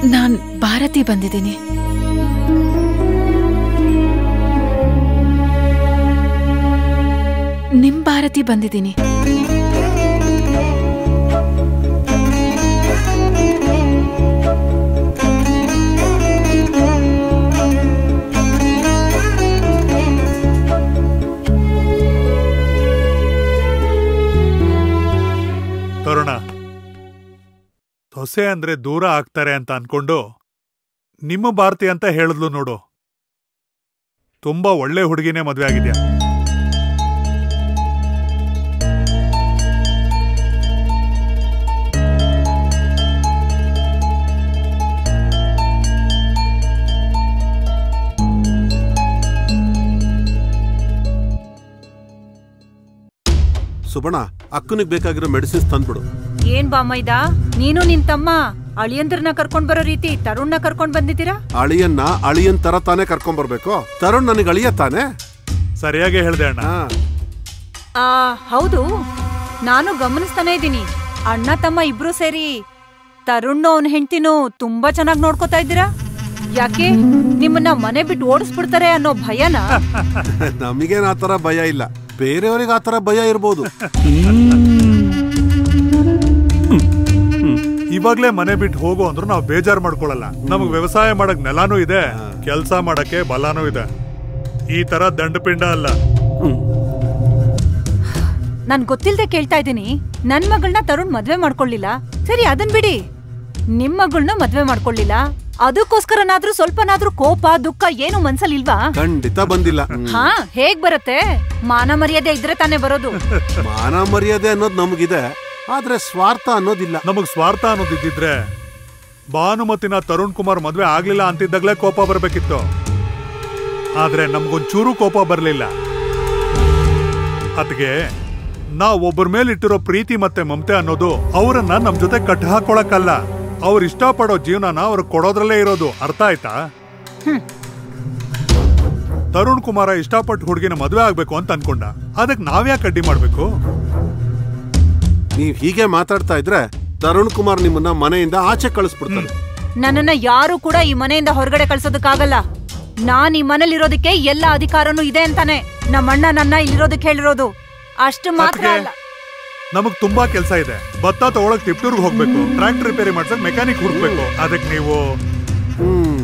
ನಾನ್ ಭಾರತಿ ಬಂದಿದ್ದೀನಿ ನಿಮ್ ಭಾರತಿ ಬಂದಿದ್ದೀನಿ ತರುಣ ಸೊಸೆ ಅಂದ್ರೆ ದೂರ ಆಗ್ತಾರೆ ಅಂತ ಅನ್ಕೊಂಡು ನಿಮ್ಮ ಭಾರತಿ ಅಂತ ಹೇಳಿದ್ಲು ನೋಡು ತುಂಬಾ ಒಳ್ಳೆ ಹುಡುಗಿನೇ ಮದ್ವೆ ಆಗಿದ್ಯಾ ಸುಬಣ ಅಕ್ಕನಿಗೆ ಬೇಕಾಗಿರೋ ಮೆಡಿಸಿನ್ಸ್ ತಂದ್ಬಿಡು ಏನ್ ಬಾಮೈದ ನೀನು ನಿನ್ ತಮ್ಮ ಅಳಿಯಂದ್ರನ್ನ ಕರ್ಕೊಂಡ್ ಬರೋ ರೀತಿ ತರುಣ್ನ ಕರ್ಕೊಂಡ್ ಬಂದಿದ್ದೀರಾ ಅಳಿಯನ್ನ ಅಳಿಯನ್ ತರ ತಾನೇ ಕರ್ಕೊಂಡ್ ಬರ್ಬೇಕು ತರುಣ್ ನನಗೆ ಅಳಿಯ ತಾನೆ ಸರಿಯಾಗಿ ಹೇಳ್ದೆ ಅಣ್ಣ ಆ ಹೌದು ನಾನು ಗಮನಿಸ್ತಾನೆ ಇದ್ದೀನಿ ಅಣ್ಣ ತಮ್ಮ ಇಬ್ರು ಸೇರಿ ತರುಣ್ ಅವನ್ ಹೆಂಡ್ತಿನೂ ತುಂಬಾ ಚೆನ್ನಾಗಿ ನೋಡ್ಕೋತಾ ಇದ್ದೀರಾ ಯಾಕೆ ನಿಮ್ಮನ್ನ ಮನೆ ಬಿಟ್ಟು ಓಡಿಸ್ಬಿಡ್ತಾರೆ ಅನ್ನೋ ಭಯನಾ ನಮಗೇನ್ ಆತರ ಭಯ ಇಲ್ಲ ಬೇರೆಯವ್ರಿಗೆ ಆತರ ಭಯ ಇರ್ಬೋದು ಇವಾಗ್ಲೇ ಮನೆ ಬಿಟ್ಟು ಹೋಗು ಅಂದ್ರೂ ನಾವು ಬೇಜಾರ್ ಮಾಡ್ಕೊಳಲ್ಲ ನಮಗ್ ವ್ಯವಸಾಯ ಮಾಡಕ್ ನೆಲಾನೂ ಇದೆ ಕೆಲ್ಸ ಮಾಡಕ್ಕೆ ಬಲಾನೂ ಇದೆ ಈ ತರ ದಂಡಪಿಂಡ ಅಲ್ಲ ನಾನ್ ಗೊತ್ತಿಲ್ದೆ ಕೇಳ್ತಾ ಇದ್ದೀನಿ ನನ್ ಮಗಳನ್ನ ತರುಣ್ ಮದ್ವೆ ಮಾಡ್ಕೊಳ್ಳಿಲ್ಲ ಸರಿ ಅದನ್ ಬಿಡಿ ನಿಮ್ ಮಗಳನ್ನ ಮದ್ವೆ ಮಾಡ್ಕೊಳ್ಳಿಲ್ಲ ಅದಕ್ಕೋಸ್ಕರನಾದ್ರೂ ಸ್ವಲ್ಪನಾದ್ರೂ ಕೋಪ ದುಃಖ ಏನು ಮನ್ಸಲ್ಲಿಲ್ವಾ ಖಂಡಿತ ಬಂದಿಲ್ಲ ಹಾ ಹೇಗ್ ಬರತ್ತೆ ಮಾನ ಮರ್ಯಾದೆ ಇದ್ರೆ ತಾನೇ ಬರೋದು ಮಾನ ಮರ್ಯಾದೆ ಅನ್ನೋದು ನಮಗಿದೆ ಆದ್ರೆ ಸ್ವಾರ್ಥ ಅನ್ನೋದಿಲ್ಲ ನಮಗ್ ಸ್ವಾರ್ಥ ಅನ್ನೋದಿದ್ದಿದ್ರೆ ಭಾನುಮತಿನ ತರುಣ್ ಕುಮಾರ್ ಮದ್ವೆ ಆಗ್ಲಿಲ್ಲ ಅಂತಿದ್ದಾಗ್ಲೇ ಕೋಪ ಬರ್ಬೇಕಿತ್ತು ಆದ್ರೆ ನಮ್ಗೊಂಚೂರು ಕೋಪ ಬರ್ಲಿಲ್ಲ ಅದ್ಗೆ ನಾವ್ ಒಬ್ಬರ ಮೇಲೆ ಇಟ್ಟಿರೋ ಪ್ರೀತಿ ಮತ್ತೆ ಮಮತೆ ಅನ್ನೋದು ಅವರನ್ನ ನಮ್ ಜೊತೆ ಕಟ್ಟಿ ಹಾಕೊಳಕ್ಕಲ್ಲ ಅವ್ರ ಇಷ್ಟಪಡೋ ಜೀವನನ ಅವ್ರು ಕೊಡೋದ್ರಲ್ಲೇ ಇರೋದು ಅರ್ಥ ಆಯ್ತಾ ತರುಣ್ ಕುಮಾರ ಇಷ್ಟಪಟ್ಟು ಹುಡುಗಿನ ಮದ್ವೆ ಆಗ್ಬೇಕು ಅಂತ ಅನ್ಕೊಂಡ ಅದಕ್ ನಾವ್ಯಾಕೆ ಅಡ್ಡಿ ಮಾಡ್ಬೇಕು ನೀವ್ ಹೀಗೆ ಮಾತಾಡ್ತಾ ಇದ್ರೆ ತರುಣ್ ಕುಮಾರ್ ನಿಮ್ಮನ್ನ ಮನೆಯಿಂದ ಆಚೆ ಕಳಿಸ್ಬಿಡ್ತಾರೆ ನನ್ನನ್ನ ಯಾರು ಕೂಡ ಈ ಮನೆಯಿಂದ ಹೊರಗಡೆ ಕಳ್ಸೋದಕ್ಕಾಗಲ್ಲ ನಾನ್ ಈ ಮನೇಲಿರೋದಕ್ಕೆ ಎಲ್ಲ ಅಧಿಕಾರನೂ ಇದೆ ಅಂತಾನೆ ನಮ್ಮಣ್ಣ ನನ್ನ ಇಲ್ಲಿರೋದಕ್ಕೆ ಹೇಳಿರೋದು ಅಷ್ಟು ಮಾತ್ರ ಅದ್ಕೆ ಅಲ್ಲ ನಮಗ್ ತುಂಬಾ ಕೆಲಸ ಇದೆ ಭತ್ತ ತಗೊಳಕ್ ತಿಪ್ಟೂರ್ಗ್ ಹೋಗ್ಬೇಕು ಟ್ರ್ಯಾಕ್ಟರ್ ರಿಪೇರಿ ಮಾಡ್ಸಕ್ ಮೆಕ್ಯಾನಿಕ್ ಹುಡ್ಕ್ಬೇಕು ಅದಕ್ ನೀವು ಹ್ಮ್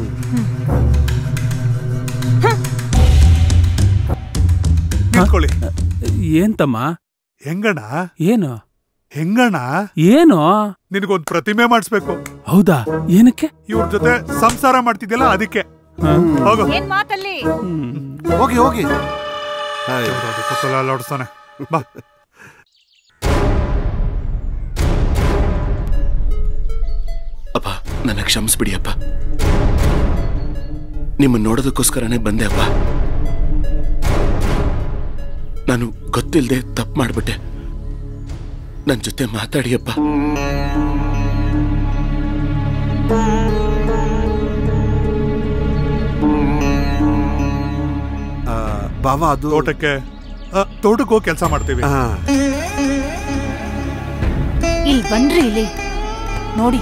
ನಿಂತ್ಕೊಳ್ಳಿ ಏನ್ ತಮ್ಮ ಹೆಂಗಣ್ಣ ಏನು ಹೆಂಗಣ್ಣ ಏನು ನಿನಗೊಂದ್ ಪ್ರತಿಮೆ ಮಾಡಿಸ್ಬೇಕು ಹೌದಾ ಏನಕ್ಕೆ ಇವ್ರ ಜೊತೆ ಸಂಸಾರ ಮಾಡ್ತಿದ್ಯಲ್ಲ ಅದಕ್ಕೆ ಹೋಗು ಏನ್ ಮಾತಲ್ಲಿ ಹೋಗಿ ಹೋಗಿ ಅಲ್ಲಾಡ್ಸ್ತಾನೆ ಬಾ ಅಪ್ಪ ನನ್ನ ಕ್ಷಮಿಸ್ಬಿಡಿ ಅಪ್ಪ ನಿಮ್ಮ ನೋಡೋದಕ್ಕೋಸ್ಕರನೇ ಬಂದೆ ಅಪ್ಪ ನಾನು ಗೊತ್ತಿಲ್ಲದೆ ತಪ್ಪು ಮಾಡ್ಬಿಟ್ಟೆ ನನ್ನ ಜೊತೆ ಮಾತಾಡಿ ಅಪ್ಪ ಆ, ಬಾವ ಅದು ತೋಟಕ್ಕೆ ಆ, ತೋಟಕ್ಕೆ ಹೋಗಿ ಕೆಲಸ ಮಾಡ್ತೀವಿ ಆ, ಇಲ್ಲಿ ಬನ್ರಿ ಇಲ್ಲಿ ನೋಡಿ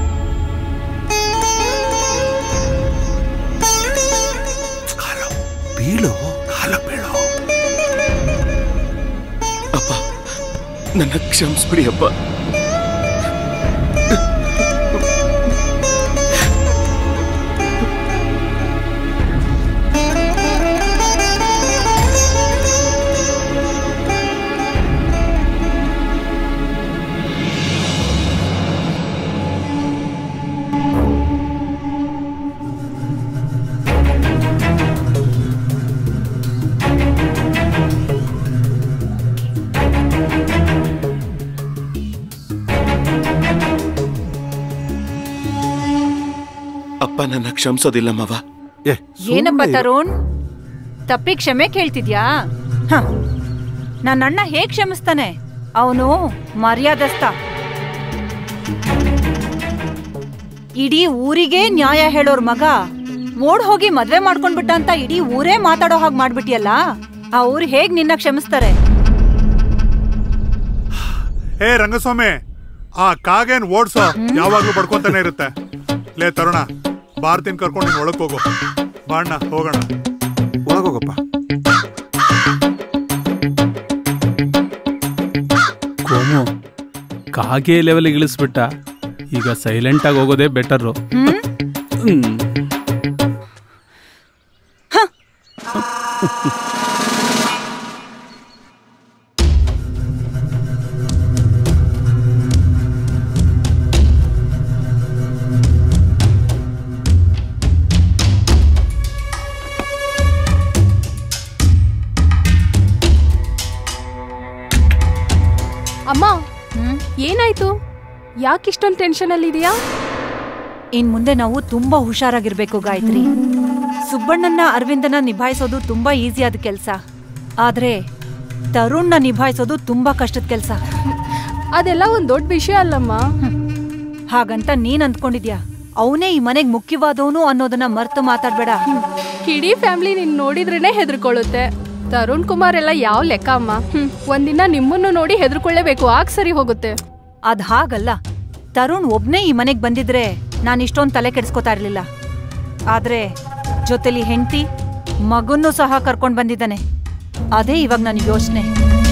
ಬೀಳು ಅಪ್ಪ ನನ್ನ ಕ್ಷಮಿಸ್ಬಿಡಿ ಅಪ್ಪ ಅಪ್ಪ ನನ್ನ ಕ್ಷಮಿಸೋದಿಲ್ಲ ಮಾವ ಏ, ಏನಪ್ಪ ಸುಮ್ನೆ ಇರು. ತರುಣ್ ತಪ್ಪಿ ಕ್ಷಮೆ ಕೇಳ್ತಿದ್ಯಾ ಹ. ನನ್ನ ಅಣ್ಣ ಹೇಗ್ ಕ್ಷಮಿಸ್ತಾನೆ ಅವನು ಮರ್ಯಾದಸ್ಥ ಇಡೀ ಊರಿಗೆ ನ್ಯಾಯ ಹೇಳೋರ್ ಮಗ ಓಡ್ ಹೋಗಿ ಮದ್ವೆ ಮಾಡ್ಕೊಂಡ್ಬಿಟ್ಟ ಅಂತ ಇಡೀ ಊರೇ ಮಾತಾಡೋ ಹಾಗೆ ಮಾಡ್ಬಿಟ್ಟಿಯಲ್ಲ ಅವ್ರು ಹೇಗ್ ನಿನ್ನ ಕ್ಷಮಿಸ್ತಾರೆ ಹೇ ರಂಗಸ್ವಾಮಿ ಆ ಕಾಗೇನ್ ಓಡ್ಸೋ ಯಾವಾಗ್ಲೂ ಬಡ್ಕೊಂತಾನೆ ಇರುತ್ತೆ ಲೇ ತರುಣ ಭಾರತಿನ ಕರ್ಕೊಂಡು ನೀನ್ ಒಳಕ್ ಹೋಗು ಬಾಣ್ಣ ಹೋಗೋಣ ಒಳಗೋಗಪ್ಪ ಕೋಮು ಕಾಗೆ ಲೆವೆಲ್ಗೆ ಇಳಿಸ್ಬಿಟ್ಟ ಈಗ ಸೈಲೆಂಟ್ ಆಗಿ ಹೋಗೋದೇ ಬೆಟರು ಹ್ಮ್ ಅಮ್ಮ ಏನಾಯ್ತು ಯಾಕೆ ಇಷ್ಟೊಂದು ಟೆನ್ಷನ್ ಅಲ್ಲಿ ಇದೆಯಾ ಇನ್ ಮುಂದೆ ನಾವು ತುಂಬಾ ಹುಷಾರಾಗಿರ್ಬೇಕು ಗಾಯತ್ರಿ ಸುಬ್ಬಣ್ಣನ ಅರವಿಂದನ ನಿಭಾಯಿಸೋದು ತುಂಬಾ ಈಸಿ ಆದ ಕೆಲ್ಸ ಆದ್ರೆ ತರುಣ್ನ ನಿಭಾಯಿಸೋದು ತುಂಬಾ ಕಷ್ಟದ ಕೆಲ್ಸ ಅದೆಲ್ಲ ಒಂದ್ ದೊಡ್ಡ ವಿಷಯ ಅಲ್ಲಮ್ಮ ಹಾಗಂತ ನೀನ್ ಅಂದ್ಕೊಂಡಿದ್ಯಾ ಅವನೇ ಈ ಮನೆಗ್ ಮುಖ್ಯವಾದವನು ಅನ್ನೋದನ್ನ ಮರ್ತು ಮಾತಾಡ್ಬೇಡ ಇಡೀ ಫ್ಯಾಮಿಲಿ ನಿನ್ ನೋಡಿದ್ರೇನೆ ಹೆದರ್ಕೊಳ್ಳುತ್ತೆ ತರುಣ್ ಕುಮಾರ್ ಎಲ್ಲ ಯಾವ ಲೆಕ್ಕ ಅಮ್ಮ ಹ್ಮ್, ಒಂದಿನ ನಿಮ್ಮನ್ನು ನೋಡಿ ಹೆದರ್ಕೊಳ್ಳೇಬೇಕು ಆಗ ಸರಿ ಹೋಗುತ್ತೆ ಅದ್ ಹಾಗಲ್ಲ ತರುಣ್ ಒಬ್ನೇ ಈ ಮನೆಗ್ ಬಂದಿದ್ರೆ ನಾನು ಇಷ್ಟೊಂದ್ ತಲೆ ಕೆಡ್ಸ್ಕೊತಾ ಇರ್ಲಿಲ್ಲ ಆದ್ರೆ ಜೊತೆಲಿ ಹೆಂಡತಿ ಮಗನ್ನೂ ಸಹ ಕರ್ಕೊಂಡ್ ಬಂದಿದ್ದಾನೆ ಅದೇ ಇವಾಗ ನನ್ ಯೋಚನೆ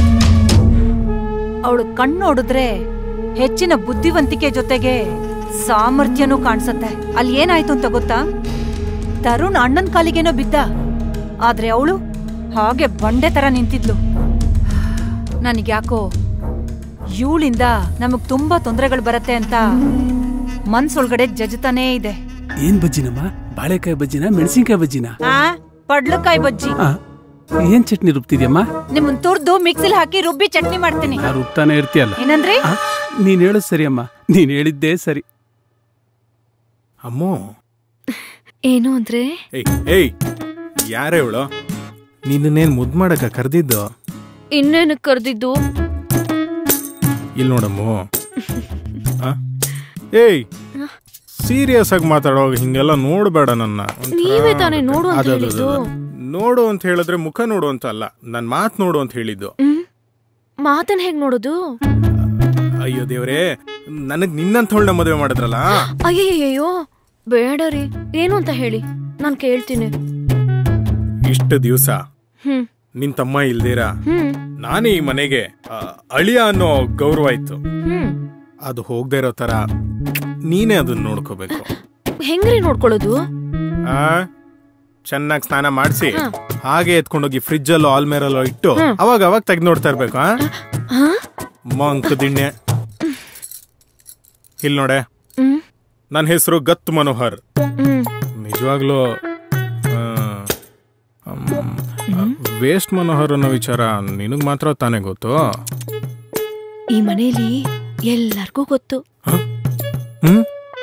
ಅವಳು ಕಣ್ಣು ನೋಡಿದ್ರೆ ಹೆಚ್ಚಿನ ಬುದ್ಧಿವಂತಿಕೆ ಜೊತೆಗೆ ಸಾಮರ್ಥ್ಯನೂ ಕಾಣಿಸುತ್ತೆ ಅಲ್ಲಿ ಏನಾಯ್ತು ಅಂತ ಗೊತ್ತಾ ತರುಣ್ ಅಣ್ಣನ್ ಕಾಲಿಗೇನೋ ಬಿದ್ದ ಆದ್ರೆ ಅವಳು ಹಾಗೆ ಬಂಡೆ ತರ ನಿಂತಿದ್ಲು ನನಗ್ಯಾಕೋ ಇವಳಿಂದ ನಮಗ್ ತುಂಬಾ ತೊಂದರೆಗಳು ಬರತ್ತೆ ಅಂತ ಮನ್ಸೊಳಗಡೆ ಜಜತಾನೇ ಇದೆ ಏನ್ ಬಜ್ಜಿನಮ್ಮ ಬಾಳೆಕಾಯಿ ಬಜ್ಜಿನ ಮೆಣಸಿನ್ಕಾಯಿ ಬಜ್ಜಿನ ಆ ಪಡ್ಲಕಾಯಿ ಬಜ್ಜಿ ಆ, ಏನ್ ಚಟ್ನಿ ರುಬ್ತಿದ್ಯಮ್ಮ ನಿಮ್ಮನ್ ತುರ್ದು ಮಿಕ್ಸಿಲ್ ಹಾಕಿ ರುಬ್ಬಿ ಚಟ್ನಿ ಮಾಡ್ತೀನಿ ನಾ ರುಬ್ತಾನೆ ಇರ್ತೀಯಲ್ಲ ಏನಂದ್ರಿ ಆ, ನೀನ್ ಹೇಳೋದ್ ಸರಿ ಅಮ್ಮ ನೀನ್ ಹೇಳಿದ್ದೇ ಸರಿ ಅಮ್ಮೋ ಏನು ಅಂದ್ರೆ ಏಯ್ ಏಯ್ ಯಾರೇ ಇವಳು ನಿನ್ನೇನ್ ಮುದ್ ಮಾಡಕ ಕರ್ದಿದ್ದು ಇನ್ನೇನು ಕರೆದಿದ್ದು ಇಲ್ಲಿ ನೋಡಮ್ಮು ಆ? ಏಯ್ ಸೀರಿಯಸ್ ಆಗಿ ಮಾತಾಡೋವಾಗ ಹಿಂಗೆಲ್ಲ ನೋಡ್ಬೇಡ ನನ್ನ ಒಂಥರ ನೀವೇ ತಾನೇ ನೋಡು ಅಂತ ಅದು, ಅದು, ಅದು, ಹೇಳಿದ್ದು. ಅದು. ನೋಡು ಅಂತ ಹೇಳಿದ್ರೆ ಮುಖ ನೋಡು ಅಂತ ಅಲ್ಲ ನನ್ ಮಾತ್ ನೋಡು ಅಂತ ಹೇಳಿದ್ದು ಹ್ಮ್ ಮಾತನ್ ಹೇಗ್ ನೋಡೋದು ಅಯ್ಯೋ ದೇವ್ರೇ ನನಗ್ ನಿನ್ನಂಥವಳನ್ನ ಮದುವೆ ಮಾಡಿದ್ರಲ್ಲ ಅಯ್ಯಯ್ಯಯ್ಯೋ ಬೇಡ ರೀ ಏನು ಅಂತ ಹೇಳಿ ನಾನ್ ಕೇಳ್ತೀನಿ ಇಷ್ಟು ದಿವ್ಸ ಹ್ಮ್ ನಿನ್ ತಮ್ಮ ಇಲ್ದೇರ ಹ್ಮ್ ನಾನೇ ಈ ಮನೆಗೆ ಆ, ಅಳಿಯ ಅನ್ನೋ ಗೌರವ ಇತ್ತು ಹ್ಮ್ ಅದು ಹೋಗದೆ ಇರೋ ತರ ನೀನೇ ಅದನ್ನ ನೋಡ್ಕೋಬೇಕು ಹೆಂಗ್ರಿ ನೋಡ್ಕೊಳ್ಳೋದು ಆ ಚೆನ್ನಾಗಿ ಸ್ನಾನ ಮಾಡಿಸಿ ಹ. ಹಾಗೆ ಎತ್ಕೊಂಡೋಗಿ ಫ್ರಿಜ್ ಅಲ್ಲೋ ಆಲ್ಮೇರಲ್ಲೋ ಇಟ್ಟು ಹ್ಮ್. ಅವಾಗ ಅವಾಗ ತೆಗ್ದು ನೋಡ್ತಾ ಇರ್ಬೇಕು ಆ ಹಾ ಮಂಕ್ ದಿಣ್ಣೆ ಇಲ್ಲಿ ನೋಡೆ ಹ್ಮ್ ನನ್ನ ಹೆಸರು ಗತ್ ಮನೋಹರ್ ಹ್ಮ್ ನಿಜವಾಗ್ಲೂ ವೇಸ್ಟ್ ಮನೋಹರ್ ಅನ್ನೋ ವಿಚಾರ ನಿನಗ್ ಮಾತ್ರ ತಾನೇ ಗೊತ್ತು ಈ ಮನೇಲಿ ಎಲ್ಲಾರ್ಗೂ ಗೊತ್ತು ಹ್ಮ್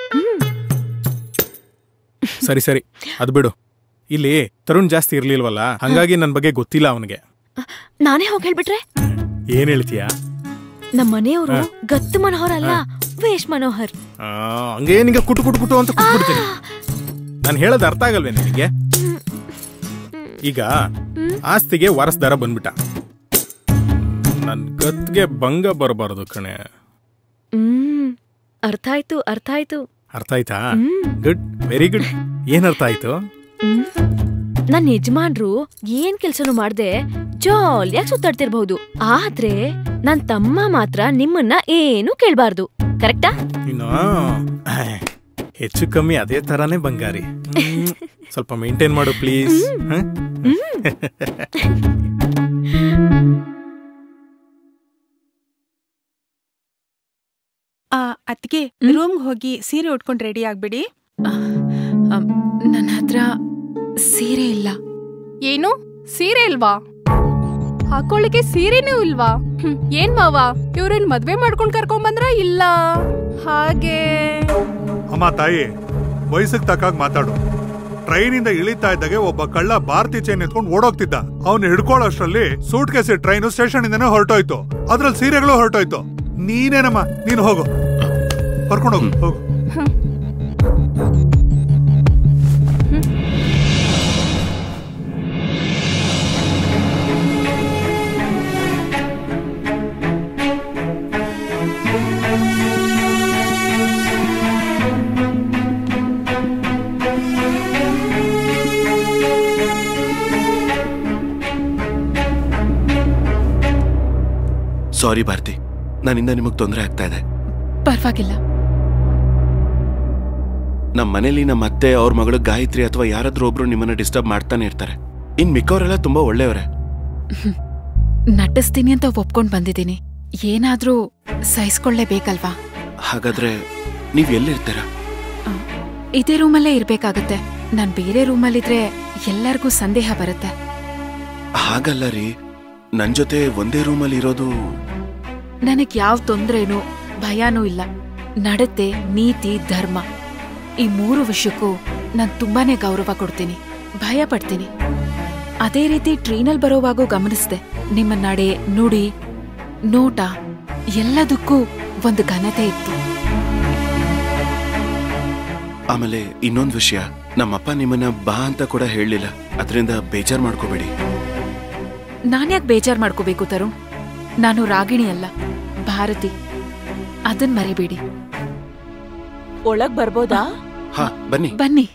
ಸರಿ ಸರಿ ಅದ್ ಬಿಡು ಇಲ್ಲಿ ತರುಣ್ ಜಾಸ್ತಿ ಇರ್ಲಿಲ್ವಲ್ಲ ಹಂಗಾಗಿ ನನ್ ಬಗ್ಗೆ ಗೊತ್ತಿಲ್ಲ ಅವನಿಗೆ ನಾನೇ ಹೋಗಿ ಹೇಳ್ಬಿಟ್ರೆ ಏನ್ ಹೇಳ್ತೀಯ ನಮ್ಮ ಮನೆಯವರು ಗತ್ತು ಮನೋಹರ್ ಅಲ್ಲ ವೇಷ್ ಮನೋಹರ್ ಆ, ಹಂಗೆ ನಿಂಗೆ ಕುಟು ಕುಟು ಕುಟು ಅಂತ ಕುಟ್ಬಿಡ್ತೀನಿ ನಾನು ಹೇಳೋದು ಅರ್ಥ ಆಗಲ್ವೇ ನಿನಗೆ ಈಗ ಆಸ್ತಿಗೆ ವಾರಸ್ದಾರ ಬಂದ್ಬಿಟ್ಟ ನನ್ ಗತ್ಗೆ ಭಂಗ ಬರಬಾರದು ಕಣೆ ಹ್ಮ್ ಅರ್ಥ ಆಯ್ತು ಅರ್ಥ ಆಯ್ತು ಅರ್ಥ ಆಯ್ತಾ ಹ್ಮ್ ಗುಡ್ ವೆರಿ ಗುಡ್ ಏನ್ ಅರ್ಥ ಆಯ್ತು ಹ್ಮ್. ನನ್ ಯಜಮಾನ್ರು ಏನ್ ಕೆಲ್ಸನೂ ಮಾಡ್ದೆ ಜಾಲಿಯಾಗಿ ಸುತ್ತಾಡ್ತಿರ್ಬಹುದು ಆದ್ರೆ ನನ್ ತಮ್ಮ ಮಾತ್ರ ನಿಮ್ಮನ್ನ ಏನು ಕೇಳ್ಬಾರ್ದು ಕರೆಕ್ಟಾ ಇನ್ನು ಆಹ್, ಹೆಚ್ಚು ಕಮ್ಮಿ ಅದೇ ತರಾನೇ ಬಂಗಾರಿ ಹ್ಮ್. ಸ್ವಲ್ಪ ಮೇಂಟೈನ್ ಮಾಡು ಪ್ಲೀಸ್ ಆ ಅತ್ತಿಗೆ ರೂಮ್ಗೆ ಹೋಗಿ ಸೀರೆ ಉಟ್ಕೊಂಡು ರೆಡಿ ಆಗ್ಬಿಡಿ ನನ್ನ ಹತ್ರ ಸೀರೆ ಇಲ್ಲ ಏನು ಸೀರೆ ಇಲ್ವಾ ಹಾಕೊಳ್ಳಿಕ್ಕೆ ಸೀರೆನೂ ಇಲ್ವಾ ಹ್ಮ್, ಏನ್ ಮಾವ ಇವ್ರೇನ್ ಮದ್ವೆ ಮಾಡ್ಕೊಂಡ್ ಕರ್ಕೊಂಡ್ ಬಂದ್ರ ಇಲ್ಲ ಹಾಗೆ ಅಮ್ಮ ತಾಯಿ ವಯಸ್ಸಿಗೆ ತಕ್ಕಾಗ ಮಾತಾಡು ಟ್ರೈನಿಂದ ಇಳಿತಾ ಇದ್ದಾಗೆ ಒಬ್ಬ ಕಳ್ಳ ಭಾರತಿ ಚೈನ್ ಎತ್ಕೊಂಡು ಓಡೋಗ್ತಿದ್ದ ಅವ್ನು ಹಿಡ್ಕೊಳ್ಳೋಷ್ಟ್ರಲ್ಲಿ ಸೂಟ್ ಕೇಸಿ ಟ್ರೈನು ಸ್ಟೇಷನ್ ಇಂದನೇ ಹೊರಟೋಯ್ತು ಅದ್ರಲ್ಲಿ ಸೀರೆಗಳು ಹೊರಟೋಯ್ತು ನೀನೇನಮ್ಮ ನೀನು ಹೋಗು ಕರ್ಕೊಂಡು ಹೋಗು ಹೋಗು ಸಾರಿ ಭಾರತಿ ನನ್ನಿಂದ ನಿಮಗ್ ತೊಂದರೆ ಆಗ್ತಾ ಇದೆ ಪರವಾಗಿಲ್ಲ ನಮ್ಮ ಮನೇಲಿ ನಮ್ಮ ಅತ್ತೆ ಅವ್ರ ಮಗಳು ಗಾಯತ್ರಿ ಅಥವಾ ಯಾರಾದ್ರೂ ಒಬ್ರು ನಿಮ್ಮನ್ನ ಡಿಸ್ಟರ್ಬ್ ಮಾಡ್ತಾನೆ ಇರ್ತಾರೆ ಇನ್ ಮಿಕ್ಕವರೆಲ್ಲ ತುಂಬಾ ಒಳ್ಳೆಯವರೇ ನಟಿಸ್ತೀನಿ ಅಂತ ಒಪ್ಕೊಂಡ್ ಬಂದಿದ್ದೀನಿ ಏನಾದ್ರೂ ಸಹಿಸ್ಕೊಳ್ಳೇಬೇಕಲ್ವಾ ಹಾಗಾದ್ರೆ ನೀವ್ ಎಲ್ಲಿರ್ತೀರಾ ಇದೇ ರೂಮಲ್ಲೇ ಇರ್ಬೇಕಾಗತ್ತೆ ನಾನ್ ಬೇರೆ ರೂಮಲ್ಲಿದ್ರೆ ಎಲ್ಲರಿಗೂ ಸಂದೇಹ ಬರುತ್ತೆ ಹಾಗಲ್ಲ ರೀ ನನ್ ಜೊತೆ ಒಂದೇ ರೂಮಲ್ಲಿ ಇರೋದು ನನಗ್ ಯಾವ ತೊಂದ್ರೆನೂ ಭಯನೂ ಇಲ್ಲ ನಡತೆ ನೀತಿ ಧರ್ಮ ಈ ಮೂರು ವಿಷಯಕ್ಕೂ ನಾನ್ ತುಂಬಾನೇ ಗೌರವ ಕೊಡ್ತೀನಿ ಭಯ ಪಡ್ತೀನಿ ಅದೇ ರೀತಿ ಟ್ರೈನಲ್ಲಿ ಬರೋವಾಗೂ ಗಮನಿಸ್ದೆ ನಿಮ್ಮ ನಡೆ ನುಡಿ ನೋಟ ಎಲ್ಲದಕ್ಕೂ ಒಂದು ಘನತೆ ಇತ್ತು ಆಮೇಲೆ ಇನ್ನೊಂದ್ ವಿಷಯ ನಮ್ಮಪ್ಪ ನಿಮ್ಮನ್ನ ಬಾ ಅಂತ ಕೂಡ ಹೇಳಲಿಲ್ಲ ಅದರಿಂದ ಬೇಜಾರ್ ಮಾಡ್ಕೋಬೇಡಿ ನಾನ್ಯಾಕ್ ಬೇಜಾರ್ ಮಾಡ್ಕೋಬೇಕು ತರುಣ್ ನಾನು ರಾಗಿಣಿ ಅಲ್ಲ ಭಾರತಿ ಅದನ್ ಮರಿಬೇಡಿ ಒಳಗ್ ಬರ್ಬೋದಾ ಹಾ ಬನ್ನಿ ಬನ್ನಿ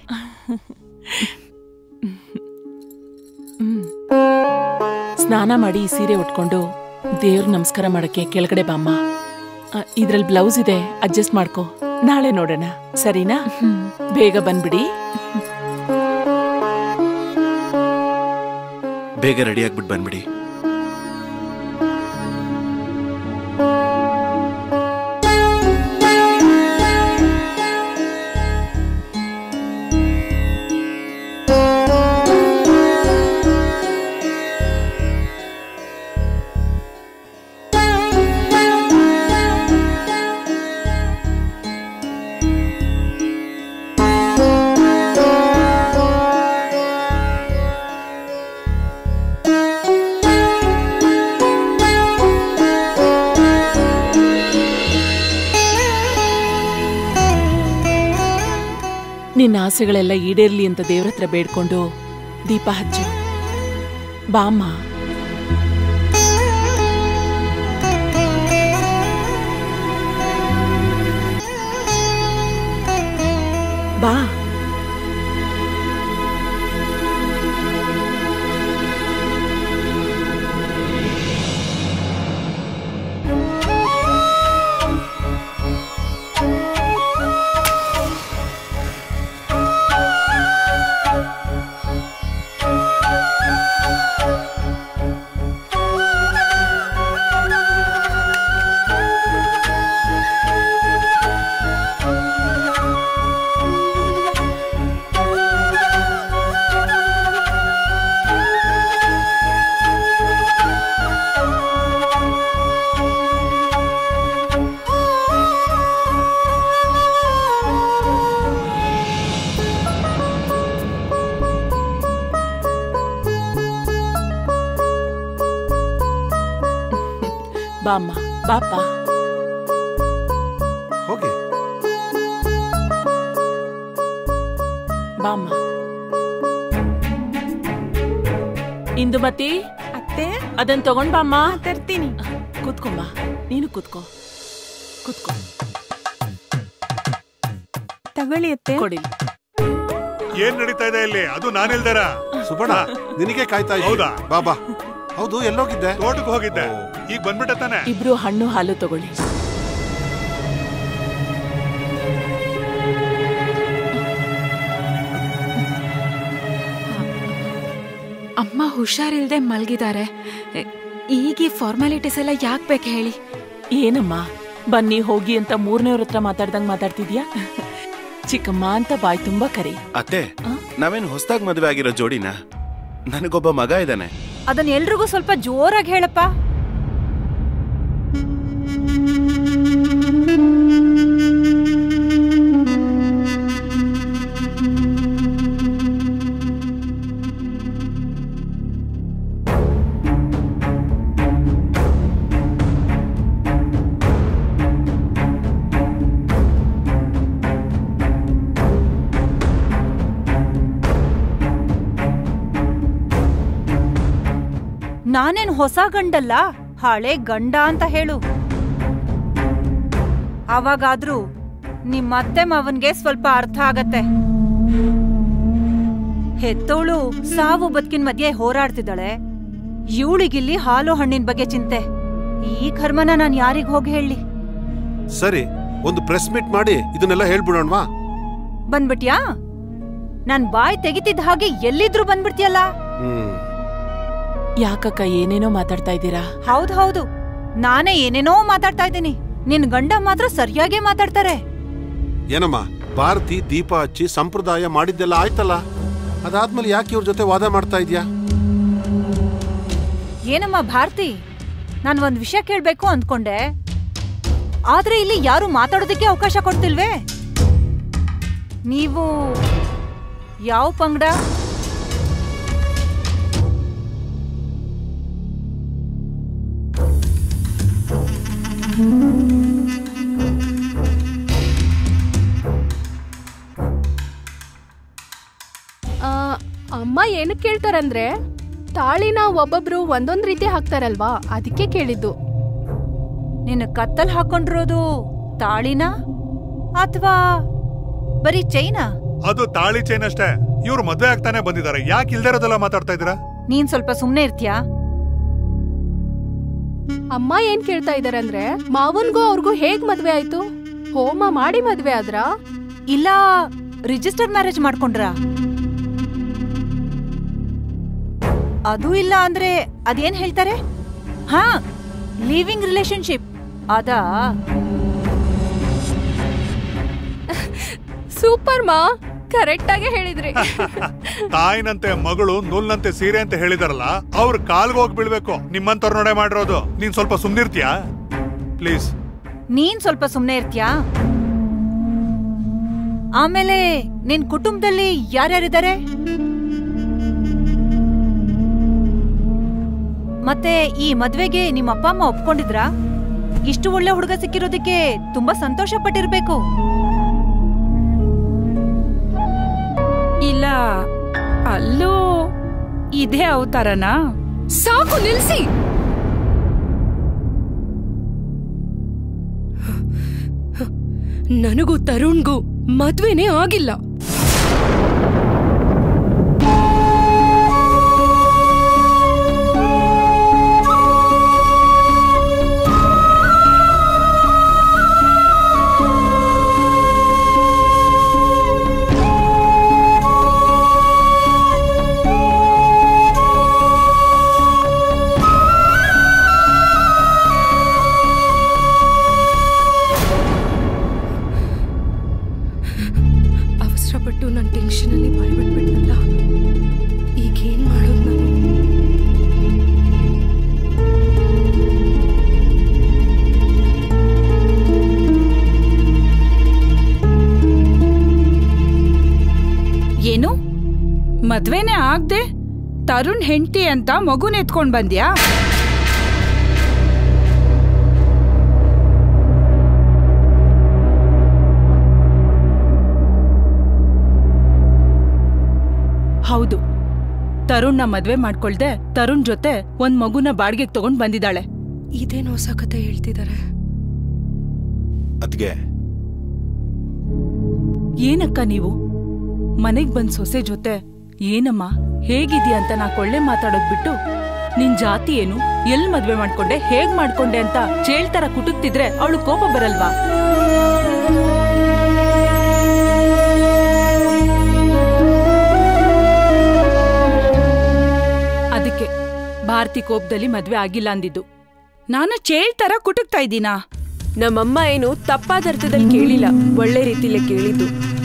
ಸ್ನಾನ ಮಾಡಿ ಈ ಸೀರೆ ಉಟ್ಕೊಂಡು ದೇವ್ರ ನಮಸ್ಕಾರ ಮಾಡಕ್ಕೆ ಕೆಳಗಡೆ ಬಾಮ್ಮ ಇದ್ರಲ್ಲಿ ಬ್ಲೌಸ್ ಇದೆ ಅಡ್ಜಸ್ಟ್ ಮಾಡ್ಕೋ ನಾಳೆ ನೋಡೋಣ ಸರಿನಾ ಬೇಗ ಬಂದ್ಬಿಡಿ ಬೇಗ ರೆಡಿ ಆಗ್ಬಿಟ್ಟು ಬಂದ್ಬಿಡಿ ನಿನ್ನ ಆಸೆಗಳೆಲ್ಲ ಈಡೇರ್ಲಿ ಅಂತ ದೇವ್ರ ಹತ್ರ ಬೇಡ್ಕೊಂಡು ದೀಪ ಹಚ್ಚು ಬಾಮ್ಮ ಬಾ ಬಾಮ್ಮ ಬಾಪ ಹೋಗಿ ಬಾಮ್ಮ ಇಂದುಮತಿ ಅತ್ತೆ ಅದನ್ ತಗೊಂಡ್ ಬಾಮ್ಮ ತರ್ತೀನಿ ಕೂತ್ಕೊಂಬ ನೀನು ಕೂತ್ಕೋ ಕೂತ್ಕೋ ತಗೊಳ್ಳಿ ಅತ್ತೆ ಕೊಡಿ ಏನ್ ನಡೀತಾ ಇದೆ ಇಲ್ಲಿ ಅದು ನಾನಿಲ್ದಾರ ಸುಬಣ ನಿನಗೆ ಕಾಯ್ತಾ ಇದ್ದೀನಿ. ಹೌದಾ? ಬಾಬಾ ಹೌದು ಎಲ್ಲೋಗಿದ್ದೆ ತೋಟಕ್ಕೆ ಹೋಗಿದ್ದೆ ಈಗ ಬಂದ್ಬಿಟ್ಟೆ ತಾನೆ ಇಬ್ರು ಹಣ್ಣು ಹಾಲು ತಗೊಳ್ಳಿ ಅಮ್ಮ ಹುಷಾರಿಲ್ದೆ ಮಲ್ಗಿದ್ದಾರೆ ಈಗ ಈ ಫಾರ್ಮಾಲಿಟೀಸ್ ಎಲ್ಲ ಯಾಕೆ ಬೇಕು ಹೇಳಿ ಏನಮ್ಮ ಬನ್ನಿ ಹೋಗಿ ಅಂತ ಮೂರನೇವ್ರ ಹತ್ರ ಮಾತಾಡ್ದಂಗ್ ಮಾತಾಡ್ತಿದ್ಯಾ ಚಿಕ್ಕಮ್ಮ ಅಂತ ಬಾಯ್ ತುಂಬಾ ಕರಿ ಅತ್ತೆ ನಾವೇನ್ ಹೊಸದಾಗಿ ಮದುವೆ ಆಗಿರೋ ಜೋಡಿನಾ ನನಗೊಬ್ಬ ಮಗ ಇದ್ದಾನೆ ಅದನ್ನ ಎಲ್ರಿಗೂ ಸ್ವಲ್ಪ ಜೋರಾಗಿ ಹೇಳಪ್ಪ ನಾನೇನ್ ಹೊಸ ಗಂಡಲ್ಲ ಹಳೆ ಗಂಡ ಅಂತ ಹೇಳು ಅವಾಗಾದ್ರೂ ನಿಮ್ ಅತ್ತೆ ಮಾವನ್ಗೆ ಸ್ವಲ್ಪ ಅರ್ಥ ಆಗತ್ತೆ ಹೆತ್ತೋಳು ಸಾವು ಬದುಕಿನ ಮಧ್ಯೆ ಹೋರಾಡ್ತಿದ್ದಾಳೆ ಇವಳಿಗಿಲ್ಲಿ ಹಾಲು ಹಣ್ಣಿನ ಬಗ್ಗೆ ಚಿಂತೆ ಈ ಕರ್ಮನ ನಾನ್ ಯಾರಿಗ್ ಹೋಗಿ ಹೇಳಿ ಸರಿ ಒಂದು ಪ್ರೆಸ್ ಮೀಟ್ ಮಾಡಿ ಇದನ್ನೆಲ್ಲ ಹೇಳ್ಬಿಡೋಣವಾ ಬಂದ್ಬಿಟ್ಯಾ ನಾನ್ ಬಾಯ್ ತೆಗಿತಿದ್ದ ಹಾಗೆ ಎಲ್ಲಿದ್ರು ಬಂದ್ಬಿಡ್ತೀಯಲ್ಲ ಹ್ಮ್ ಯಾಕಕ್ಕ ಏನೇನೋ ಮಾತಾಡ್ತಾ ಇದ್ದೀರಾ ಹೌದ್ ಹೌದು ನಾನೇ ಏನೇನೋ ಮಾತಾಡ್ತಾ ಇದ್ದೀನಿ ನಿನ್ ಗಂಡ ಮಾತ್ರ ಸರಿಯಾಗೇ ಮಾತಾಡ್ತಾರೆ ಏನಮ್ಮ ಭಾರತಿ ದೀಪ ಹಚ್ಚಿ ಸಂಪ್ರದಾಯ ಮಾಡಿದ್ದೆಲ್ಲ ಆಯ್ತಲ್ಲ ಅದಾದ್ಮೇಲೆ ಯಾಕೆ ಇವ್ರ ಜೊತೆ ವಾದ ಮಾಡ್ತಾ ಇದ್ಯಾ ಏನಮ್ಮ ಭಾರತಿ ನಾನ್ ಒಂದ್ ವಿಷಯ ಕೇಳ್ಬೇಕು ಅಂದ್ಕೊಂಡೆ ಆದ್ರೆ ಇಲ್ಲಿ ಯಾರು ಮಾತಾಡೋದಕ್ಕೆ ಅವಕಾಶ ಕೊಡ್ತಿಲ್ವೇ ನೀವು ಯಾವ ಪಂಗಡ ಆ, ಅಮ್ಮ ಏನಕ್ಕೆ ಕೇಳ್ತಾರಂದ್ರೆ ತಾಳಿನ ಒಬ್ಬೊಬ್ರು ಒಂದೊಂದ್ ರೀತಿ ಹಾಕ್ತಾರಲ್ವಾ ಅದಕ್ಕೆ ಕೇಳಿದ್ದು ನಿನ್ನ ಕತ್ತಲ್ ಹಾಕೊಂಡಿರೋದು ತಾಳಿನ ಅಥವಾ ಬರೀ ಚೈನಾ ಅದು ತಾಳಿ ಚೈನ್ ಅಷ್ಟೇ ಇವ್ರು ಮದ್ವೆ ಆಗ್ತಾನೆ ಬಂದಿದ್ದಾರೆ ಯಾಕೆ ಇಲ್ದೇ ಇರೋದೆಲ್ಲ ಮಾತಾಡ್ತಾ ಇದ್ದೀರಾ ನೀನ್ ಸ್ವಲ್ಪ ಸುಮ್ನೆ ಇರ್ತೀಯಾ ಅಮ್ಮ ಏನ್ ಕೇಳ್ತಾ ಇದಾರಂದ್ರೆ ಮಾವನ್ಗೂ ಅವ್ರಿಗೂ ಹೇಗ್ ಮದ್ವೆ ಆಯ್ತು ಹೋಮ ಮಾಡಿ ಮದ್ವೆ ಆದ್ರ ಇಲ್ಲ ರಿಜಿಸ್ಟರ್ ಮ್ಯಾರೇಜ್ ಮಾಡ್ಕೊಂಡ್ರ ಅದು ಇಲ್ಲ ಅಂದ್ರೆ ಅದೇನ್ ಹೇಳ್ತಾರೆ ಹಾ ಲಿವಿಂಗ್ ರಿಲೇಶನ್ಶಿಪ್ ಅದಾ ಸೂಪರ್ ಮಾ ಕರೆಕ್ಟ್ ಆಗಿ ಹೇಳಿದ್ರಿ ತಾಯಿನಂತೆ ಮಗಳು ನೂಲ್ನಂತೆ ಸೀರೆ ಅಂತ ಹೇಳಿದಾರಲ್ಲ ಅವ್ರ ಕಾಲ್ಗೆ ಹೋಗಿ ಬೀಳ್ಬೇಕು ನಿಮ್ಮಂತವ್ರ ನೋಡೆ ಮಾಡಿರೋದು ನೀನ್ ಸ್ವಲ್ಪ ಸುಮ್ನಿರ್ತೀಯಾ ಪ್ಲೀಸ್ ನೀನ್ ಸ್ವಲ್ಪ ಸುಮ್ನೆ ಇರ್ತೀಯಾ ಆಮೇಲೆ ನಿನ್ ಕುಟುಂಬದಲ್ಲಿ ಯಾರ್ಯಾರಿದ್ದಾರೆ ಮತ್ತೆ ಈ ಮದ್ವೆಗೆ ನಿಮ್ಮ ಅಪ್ಪ ಅಮ್ಮ ಒಪ್ಕೊಂಡಿದ್ರಾ ಇಷ್ಟು ಒಳ್ಳೆ ಹುಡುಗ ಸಿಕ್ಕಿರೋದಕ್ಕೆ ತುಂಬಾ ಸಂತೋಷ ಪಟ್ಟಿರ್ಬೇಕು ಇಲ್ಲ ಅಲ್ಲೂ ಇದೇ ಅವತಾರನಾ ಸಾಕು ನಿಲ್ಸಿ ನನಗೂ ತರುಣ್ಗೂ ಮದ್ವೆನೇ ಆಗಿಲ್ಲ ಅವಸರಪಟ್ಟು ನನ್ನ ಟೆನ್ಷನಲ್ಲಿ ಬಾಯ್ಬಿಟ್ಬಿಟ್ನಲ್ಲ ಈಗೇನ್ ಮಾಡೋದು ನಾನು ಏನು ಮದ್ವೆನೇ ಆಗ್ದೆ ತರುಣ್ ಹೆಂಡತಿ ಅಂತ ಮಗುನ ಎತ್ಕೊಂಡ್ ಬಂದ್ಯಾ ಹೌದು ತರುಣ್ನ ಮದ್ವೆ ಮಾಡ್ಕೊಳ್ದೆ ತರುಣ್ ಜೊತೆ ಒಂದ್ ಮಗುನ ಬಾಡ್ಗೆಗ್ ತಗೊಂಡ್ ಬಂದಿದ್ದಾಳೆ ಇದೇನು ಹೊಸ ಕತೆ ಹೇಳ್ತಿದ್ದಾರೆ ಅದ್ಗೆ ಏನಕ್ಕ ನೀವು ಮನೆಗ್ ಬಂದ್ ಸೊಸೆ ಜೊತೆ ಏನಮ್ಮ ಹೇಗಿದ್ಯಾ ಅಂತ ನಾ ಕೊಳ್ಳೆ ಮಾತಾಡೋದ್ ಬಿಟ್ಟು ನಿನ್ ಜಾತಿ ಏನು ಎಲ್ ಮದ್ವೆ ಮಾಡ್ಕೊಂಡೆ ಹೇಗ್ ಮಾಡ್ಕೊಂಡೆ ಅಂತ ಚೇಳ್ತರ ಕುಟುಕ್ತಿದ್ರೆ ಅವಳು ಕೋಪ ಬರಲ್ವಾ ಅದಕ್ಕೆ ಭಾರತಿ ಕೋಪದಲ್ಲಿ ಮದ್ವೆ ಆಗಿಲ್ಲ ಅಂದಿದ್ದು ನಾನು ಚೇಳ್ತರ ಕುಟುಕ್ತಾ ಇದ್ದೀನಾ ನಮ್ಮಮ್ಮ ಏನು ತಪ್ಪಾದ ಅರ್ಥದಲ್ಲಿ ಕೇಳಿಲ್ಲ ಒಳ್ಳೆ ರೀತಿಲೇ ಕೇಳಿದ್ದು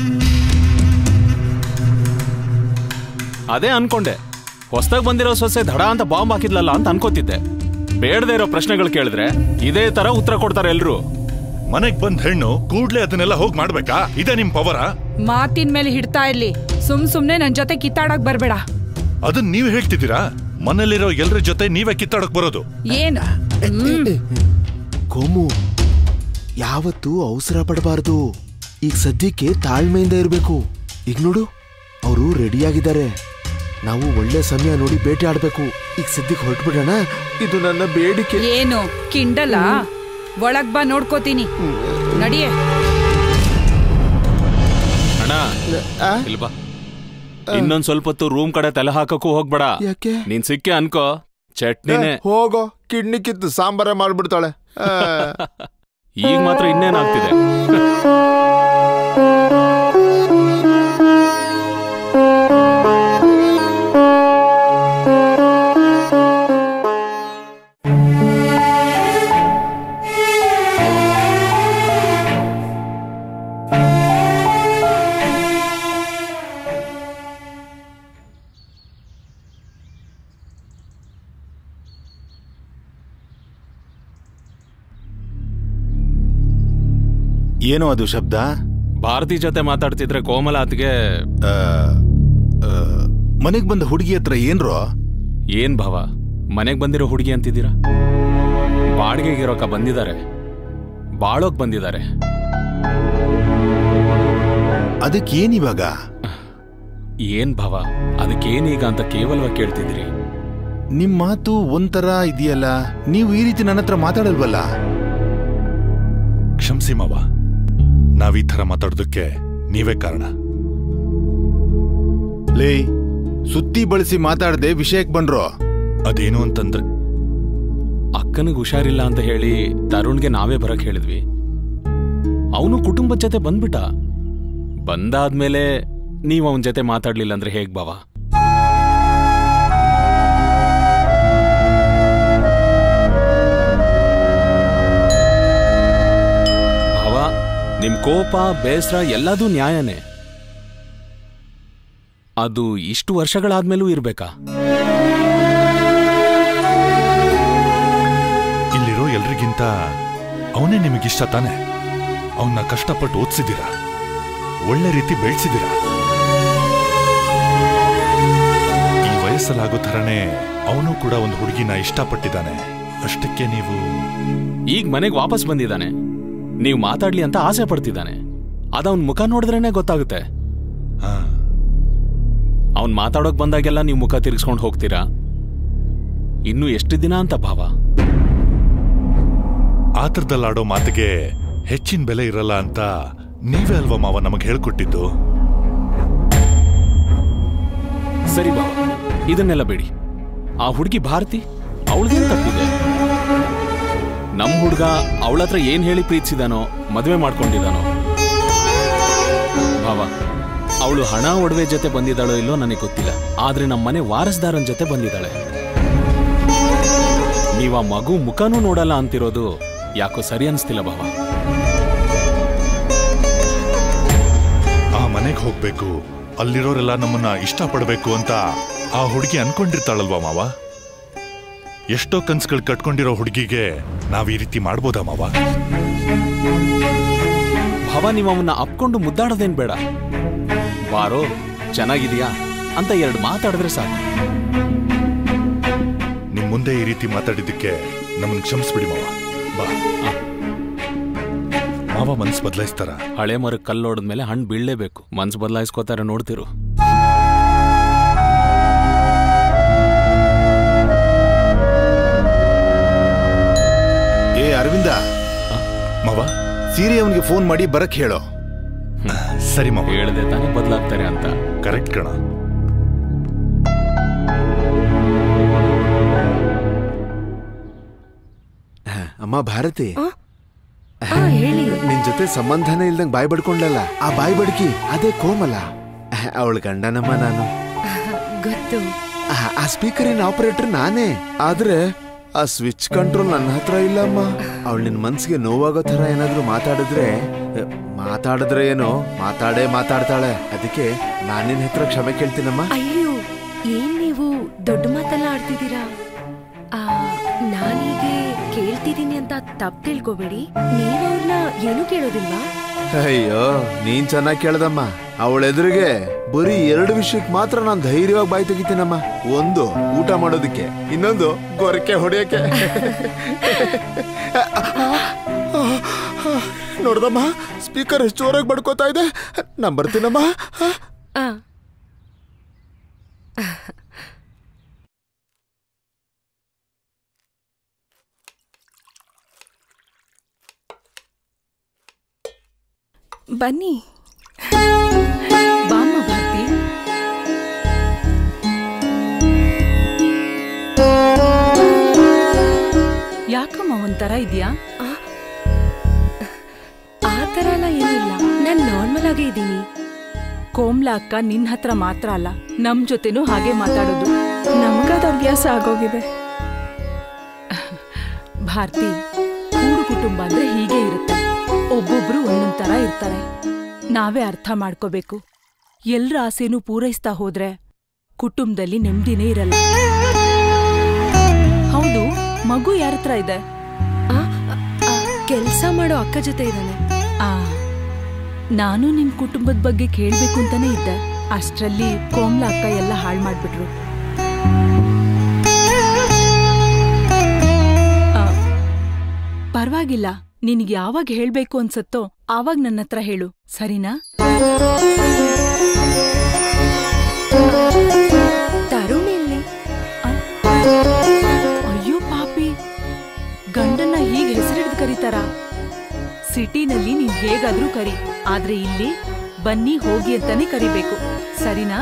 ಅದೇ ಅನ್ಕೊಂಡೆ ಹೊಸ್ದಾಗ್ ಬಂದಿರೋ ಸೊಸೆ ದಡ ಅಂತ ಬಾಂಬ್ ಹಾಕಿದ್ಲಲ್ಲ ಅಂತ ಅನ್ಕೋತಿದ್ದೆ ಬೇಡದೇ ಇರೋ ಪ್ರಶ್ನೆಗಳು ಕೇಳಿದ್ರೆ ಇದೇ ತರ ಉತ್ತರ ಕೊಡ್ತಾರೆ ಎಲ್ರು ಮನೆಗ್ ಬಂದ್ ಹೆಣ್ಣು ಕೂಡ್ಲೆ ಅದನ್ನೆಲ್ಲ ಹೋಗ್ ಮಾಡ್ಬೇಕಾ ಇದೇ ನಿಮ್ ಪವರ ಮಾತಿನ ಮೇಲೆ ಹಿಡ್ತಾ ಇರ್ಲಿ ಸುಮ್ ಸುಮ್ನೆ ನನ್ ಜೊತೆ ಕಿತ್ತಾಡಕ್ ಬರ್ಬೇಡ ಅದನ್ ನೀವ್ ಹೇಳ್ತಿದ್ದೀರಾ ಮನೇಲಿರೋ ಎಲ್ರ ಜೊತೆ ನೀವೇ ಕಿತ್ತಾಡಕ್ ಬರೋದು ಏನ್ ಕೋಮು ಯಾವತ್ತೂ ಅವಸರ ಪಡಬಾರ್ದು ಈಗ ಸದ್ಯಕ್ಕೆ ತಾಳ್ಮೆಯಿಂದ ಇರಬೇಕು ಈಗ ನೋಡು ಅವರು ರೆಡಿಯಾಗಿದ್ದಾರೆ ನಾವು ಒಳ್ಳೆ ಸಮಯ ನೋಡಿ ಬೇಟೆ ಆಡ್ಬೇಕು ಈಗ ಸದ್ಯಕ್ಕೆ ಹೊರಟ್ಬಿಡೋಣ ಇದು ನನ್ನ ಬೇಡಿಕೆ ಏನು ಕಿಂಡಲ ಒಳಗ್ ಬಾ ನೋಡ್ಕೋತೀನಿ ನಡಿಯೇ ಅಣ್ಣ ಇಲ್ವಾ ಇನ್ನೊಂದ್ ಸ್ವಲ್ಪ ಹೊತ್ತು ರೂಮ್ ಕಡೆ ತಲೆ ಹಾಕಕ್ಕೂ ಹೋಗ್ಬೇಡ ಯಾಕೆ ನೀನ್ ಸಿಕ್ಕೆ ಅನ್ಕೋ ಚಟ್ನಿನೇ ಏ, ಹೋಗೋ ಕಿಡ್ನಿ ಕಿತ್ತು ಸಾಂಬಾರ ಮಾಡ್ಬಿಡ್ತಾಳೆ ಆ. ಈಗ ಮಾತ್ರ ಇನ್ನೇನಾಗ್ತಿದೆ ಏನೋ ಅದು ಶಬ್ದ ಭಾರತಿ ಜೊತೆ ಮಾತಾಡ್ತಿದ್ರೆ ಕೋಮಲಾತ್ಗೆ ಮನೆಗ್ ಬಂದ ಹುಡುಗಿ ಹತ್ರ ಏನ್ರೋ ಏನ್ ಭಾವ ಮನೆಗ್ ಬಂದಿರೋ ಹುಡುಗಿ ಅಂತಿದ್ದೀರಾ ಬಾಡಿಗೆಗಿರೋಕ ಬಂದಿದ್ದಾರೆ ಬಾಳೋಕ್ ಬಂದಿದ್ದಾರೆ ಅದಕ್ಕೇನಿವಾಗ ಏನ್ ಭಾವ ಅದಕ್ಕೇನೀಗ ಅಂತ ಕೇವಲವಾಗಿ ಕೇಳ್ತಿದ್ದೀರಿ ನಿಮ್ ಮಾತು ಒಂಥರ ಇದೆಯಲ್ಲ ನೀವು ಈ ರೀತಿ ನನ್ನ ಹತ್ರ ಮಾತಾಡಲ್ವಲ್ಲ ಕ್ಷಮಿಸಿ ಮಾವ ನಾವ್ ಈ ಥರ ಮಾತಾಡೋದಕ್ಕೆ ನೀವೇ ಕಾರಣ ಲೇ ಸುತ್ತಿ ಬಳಸಿ ಮಾತಾಡದೆ ವಿಷಯಕ್ಕೆ ಬಂಡ್ರೋ ಅದೇನು ಅಂತಂದ್ರೆ ಅಕ್ಕನಿಗೆ ಹುಷಾರಿಲ್ಲ ಅಂತ ಹೇಳಿ ತರುಣ್ಗೆ ನಾವೇ ಬರಕ್ ಹೇಳಿದ್ವಿ ಅವನು ಕುಟುಂಬದ ಜೊತೆ ಬಂದ್ಬಿಟ್ಟ ಬಂದಾದ್ಮೇಲೆ ನೀವು ಅವನ ಜೊತೆ ಮಾತಾಡ್ಲಿಲ್ಲ ಅಂದ್ರೆ ಹೇಗ್ ಭಾವ ಭಾವ ನಿಮ್ ಕೋಪ ಬೇಸರ ಎಲ್ಲದೂ ನ್ಯಾಯನೇ ಅದು ಇಷ್ಟು ವರ್ಷಗಳಾದ್ಮೇಲೂ ಇರ್ಬೇಕಾ ಇಲ್ಲಿರೋ ಎಲ್ರಿಗಿಂತ ಅವನೇ ನಿಮಗಿಷ್ಟ ತಾನೆ ಅವನ್ನ ಕಷ್ಟಪಟ್ಟು ಓದಿಸಿದ್ದೀರಾ ಒಳ್ಳೆ ರೀತಿ ಬೆಳೆಸಿದ್ದೀರಾ ಈ ವಯಸ್ಸಲ್ಲಾಗೋ ಥರನೇ ಅವನು ಕೂಡ ಒಂದು ಹುಡುಗಿನ ಇಷ್ಟಪಟ್ಟಿದ್ದಾನೆ ಅಷ್ಟಕ್ಕೆ ನೀವು ಈಗ ಮನೆಗೆ ವಾಪಸ್ ಬಂದಿದ್ದಾನೆ ನೀವು ಮಾತಾಡ್ಲಿ ಅಂತ ಆಸೆ ಪಡ್ತಿದ್ದಾನೆ ಅದವನ್ ಮುಖ ನೋಡಿದ್ರೇನೆ ಗೊತ್ತಾಗುತ್ತೆ ಅವನ್ ಮಾತಾಡೋಕ್ ಬಂದಾಗೆಲ್ಲ ನೀವು ಮುಖ ತಿರ್ಗಿಸ್ಕೊಂಡು ಹೋಗ್ತೀರಾ ಇನ್ನು ಎಷ್ಟು ದಿನ ಅಂತ ಭಾವ ಆತರದಲ್ಲಾಡೋ ಮಾತಿಗೆ ಹೆಚ್ಚಿನ ಬೆಲೆ ಇರಲ್ಲ ಅಂತ ನೀವೇ ಅಲ್ವಾ ಮಾವ ನಮಗೆ ಹೇಳ್ಕೊಟ್ಟಿದ್ದು ಸರಿ ಭಾವ ಇದನ್ನೆಲ್ಲ ಬೇಡಿ ಆ ಹುಡುಗಿ ಭಾರತಿ ಅವಳದೇನು ತಪ್ಪಿದೆ ನಮ್ ಹುಡ್ಗ ಅವಳ ಹತ್ರ ಏನ್ ಹೇಳಿ ಪ್ರೀತಿಸಿದಾನೋ ಮದುವೆ ಮಾಡ್ಕೊಂಡಿದ್ದಾನೋ ಭಾವ ಅವಳು ಹಣ ಒಡವೆ ಜೊತೆ ಬಂದಿದ್ದಾಳೋ ಇಲ್ಲೋ ನನಗೆ ಗೊತ್ತಿಲ್ಲ ಆದ್ರೆ ನಮ್ಮ ಮನೆ ವಾರಸ್ದಾರನ್ ಜೊತೆ ಬಂದಿದ್ದಾಳೆ ನೀವ್ ಆ ಮಗು ಮುಖನೂ ನೋಡಲ್ಲ ಅಂತಿರೋದು ಯಾಕೋ ಸರಿ ಅನ್ಸ್ತಿಲ್ಲ ಭಾವ ಆ ಮನೆಗೆ ಹೋಗ್ಬೇಕು ಅಲ್ಲಿರೋರೆಲ್ಲ ನಮ್ಮನ್ನ ಇಷ್ಟಪಡ್ಬೇಕು ಅಂತ ಆ ಹುಡುಗಿ ಅನ್ಕೊಂಡಿರ್ತಾಳಲ್ವಾ ಮಾವ ಎಷ್ಟೋ ಕನ್ಸುಗಳು ಕಟ್ಕೊಂಡಿರೋ ಹುಡುಗಿಗೆ ನಾವ್ ಈ ರೀತಿ ಮಾಡ್ಬೋದಾ ಮಾವ ಭಾವ ನೀವು ಅವನ್ನ ಅಪ್ಕೊಂಡು ಮುದ್ದಾಡೋದೇನ್ ಬೇಡ ಬಾರೋ ಚೆನ್ನಾಗಿದೀಯಾ ಅಂತ ಎರಡು ಮಾತಾಡಿದ್ರೆ ಸಾಕು ನಿಮ್ ಮುಂದೆ ಈ ರೀತಿ ಮಾತಾಡಿದ್ದಕ್ಕೆ ನಮ್ಮನ್ನ ಕ್ಷಮಿಸ್ಬಿಡಿ ಮಾವ ಬಾ ಮಾವ ಮನ್ಸು ಬದಲಾಯಿಸ್ತಾರ ಹಳೆ ಮರ ಕಲ್ಲೋಡದ್ಮೇಲೆ ಹಣ್ಣು ಬೀಳಲೇಬೇಕು ಮನ್ಸು ಬದಲಾಯಿಸ್ಕೋತಾರೆ ನೋಡ್ತಿರು ಏ ಅರವಿಂದ ಮಾವ ಸೀರೆ ಅವನಿಗೆ ಫೋನ್ ಮಾಡಿ ಬರಕ್ ಹೇಳೋ ಸರಿ ಮಾವ ಹೇಳ್ದೆ ತಾನೇ ಬದಲಾಗ್ತಾರೆ ಅಂತ ಕರೆಕ್ಟ್ ಕಣ ಅಮ್ಮ ಭಾರತಿ ಹೇಳಿ ನಿನ್ ಜೊತೆ ಸಂಬಂಧನೇ ಇಲ್ದಂಗ್ ಬಾಯ್ ಬಡ್ಕೊಂಡಲ್ಲ ಆ ಬಾಯ್ ಬಡ್ಕಿ ಅದೇ ಕೋಮಲ ಅವಳ ಗಂಡನಮ್ಮ ನಾನು ಗೊತ್ತು ಆ- ಆ ಸ್ಪೀಕರಿನ ಆಪರೇಟರ್ ನಾನೇ ಆದ್ರೆ ಆ ಸ್ವಿಚ್ ಕಂಟ್ರೋಲ್ ನನ್ನ ಹತ್ರ ಇಲ್ಲಮ್ಮ ಅವಳು ನಿನ್ ಮನ್ಸಿಗೆ ನೋವಾಗೋ ತರ ಏನಾದ್ರೂ ಮಾತಾಡಿದ್ರೆ ಅ, ಮಾತಾಡಿದ್ರೆ ಏನೋ ಮಾತಾಡೇ ಮಾತಾಡ್ತಾಳೆ ಅದಕ್ಕೆ ನಾನ್ ನಿನ್ ಹತ್ರ ಕ್ಷಮೆ ಕೇಳ್ತೀನಮ್ಮ ಅಯ್ಯೋ ಏನ್ ನೀವು ದೊಡ್ಡ ಮಾತೆಲ್ಲ ಆಡ್ತಿದ್ದೀರಾ ಆ, ನಾನೀಗೆ ಕೇಳ್ತಿದ್ದೀನಿ ಅಂತ ತಪ್ಪು ತಿಳ್ಕೊಬೇಡಿ ನೀವು ಅವ್ರನ್ನ ಏನೂ ಕೇಳೋದಿಲ್ವಾ ಅಯ್ಯೋ ನೀನ್ ಚೆನ್ನಾಗಿ ಕೇಳ್ದಮ್ಮ ಅವಳ ಎದುರಿಗೆ ಬರೀ ಎರಡು ವಿಷಯಕ್ಕೆ ಮಾತ್ರ ನಾನು ಧೈರ್ಯವಾಗಿ ಬಾಯಿ ತೆಗಿತೀನಮ್ಮ ಒಂದು ಊಟ ಮಾಡೋದಕ್ಕೆ ಇನ್ನೊಂದು ಗೊರಕೆ ಹೊಡೆಯಕ್ಕೆ ನೋಡ್ದಮ್ಮ ಸ್ಪೀಕರ್ ಎಷ್ಟು ಜೋರಾಗಿ ಬಡ್ಕೋತಾ ಇದೆ ನಾನ್ ಬರ್ತೀನಮ್ಮ ಆ ಬನ್ನಿ ಬಾಮ್ಮ ಭಾರತಿ ಒಂಥರ ಇದೆಯಾ ಆ ಥರ ಎಲ್ಲ ಏನಿಲ್ಲ ನಾನ್ ನಾರ್ಮಲ್ ಆಗೇ ಇದ್ದೀನಿ ಕೋಮ್ಲಾ ಅಕ್ಕ ನಿನ್ ಹತ್ರ ಮಾತ್ರ ಅಲ್ಲ ನಮ್ ಜೊತೆನೂ ಹಾಗೆ ಮಾತಾಡೋದು ನಮ್ಗದ ಅಭ್ಯಾಸ ಆಗೋಗಿದೆ ಭಾರತಿ ಕೂಡು ಕುಟುಂಬ ಅಂದ್ರೆ ಹೀಗೆ ಇರುತ್ತೆ ಒಬ್ಬೊಬ್ರು ಒಂದೊಂದ್ ತರ ಇರ್ತಾರೆ ನಾವೇ ಅರ್ಥ ಮಾಡ್ಕೋಬೇಕು ಎಲ್ರ ಆಸೆನೂ ಪೂರೈಸ್ತಾ ಹೋದ್ರೆ ಕುಟುಂಬದಲ್ಲಿ ನೆಮ್ಮದಿನೇ ಇರಲ್ಲ ಹೌದು ಮಗು ಯಾರತ್ರ ಇದೆ ಕೆಲ್ಸ ಮಾಡೋ ಅಕ್ಕ ಜೊತೆ ಇದ್ದಾನೆ ಆ ನಾನು ನಿಮ್ ಕುಟುಂಬದ ಬಗ್ಗೆ ಕೇಳ್ಬೇಕು ಅಂತಾನೆ ಇದ್ದೆ ಅಷ್ಟ್ರಲ್ಲಿ ಕೋಮ್ಲಾ ಅಕ್ಕ ಎಲ್ಲ ಹಾಳ್ ಮಾಡ್ಬಿಟ್ರು ಆ, ಪರ್ವಾಗಿಲ್ಲ ನಿನ್ಗೆ ಯಾವಾಗ ಹೇಳ್ಬೇಕು ಅನ್ಸತ್ತೋ ಆವಾಗ ನನ್ನ ಹತ್ರ ಹೇಳು ಸರಿನಾ ತರುಣ್ ಎಲ್ಲಿ ಅಯ್ಯೋ ಪಾಪಿ ಗಂಡನ್ನ ಹೀಗೆ ಹೆಸರಿಡ್ದು ಕರೀತಾರ ಸಿಟಿನಲ್ಲಿ ನೀನ್ ಹೇಗಾದ್ರೂ ಕರಿ ಆದ್ರೆ ಇಲ್ಲಿ ಬನ್ನಿ ಹೋಗಿ ಅಂತಾನೆ ಕರಿಬೇಕು ಸರಿನಾ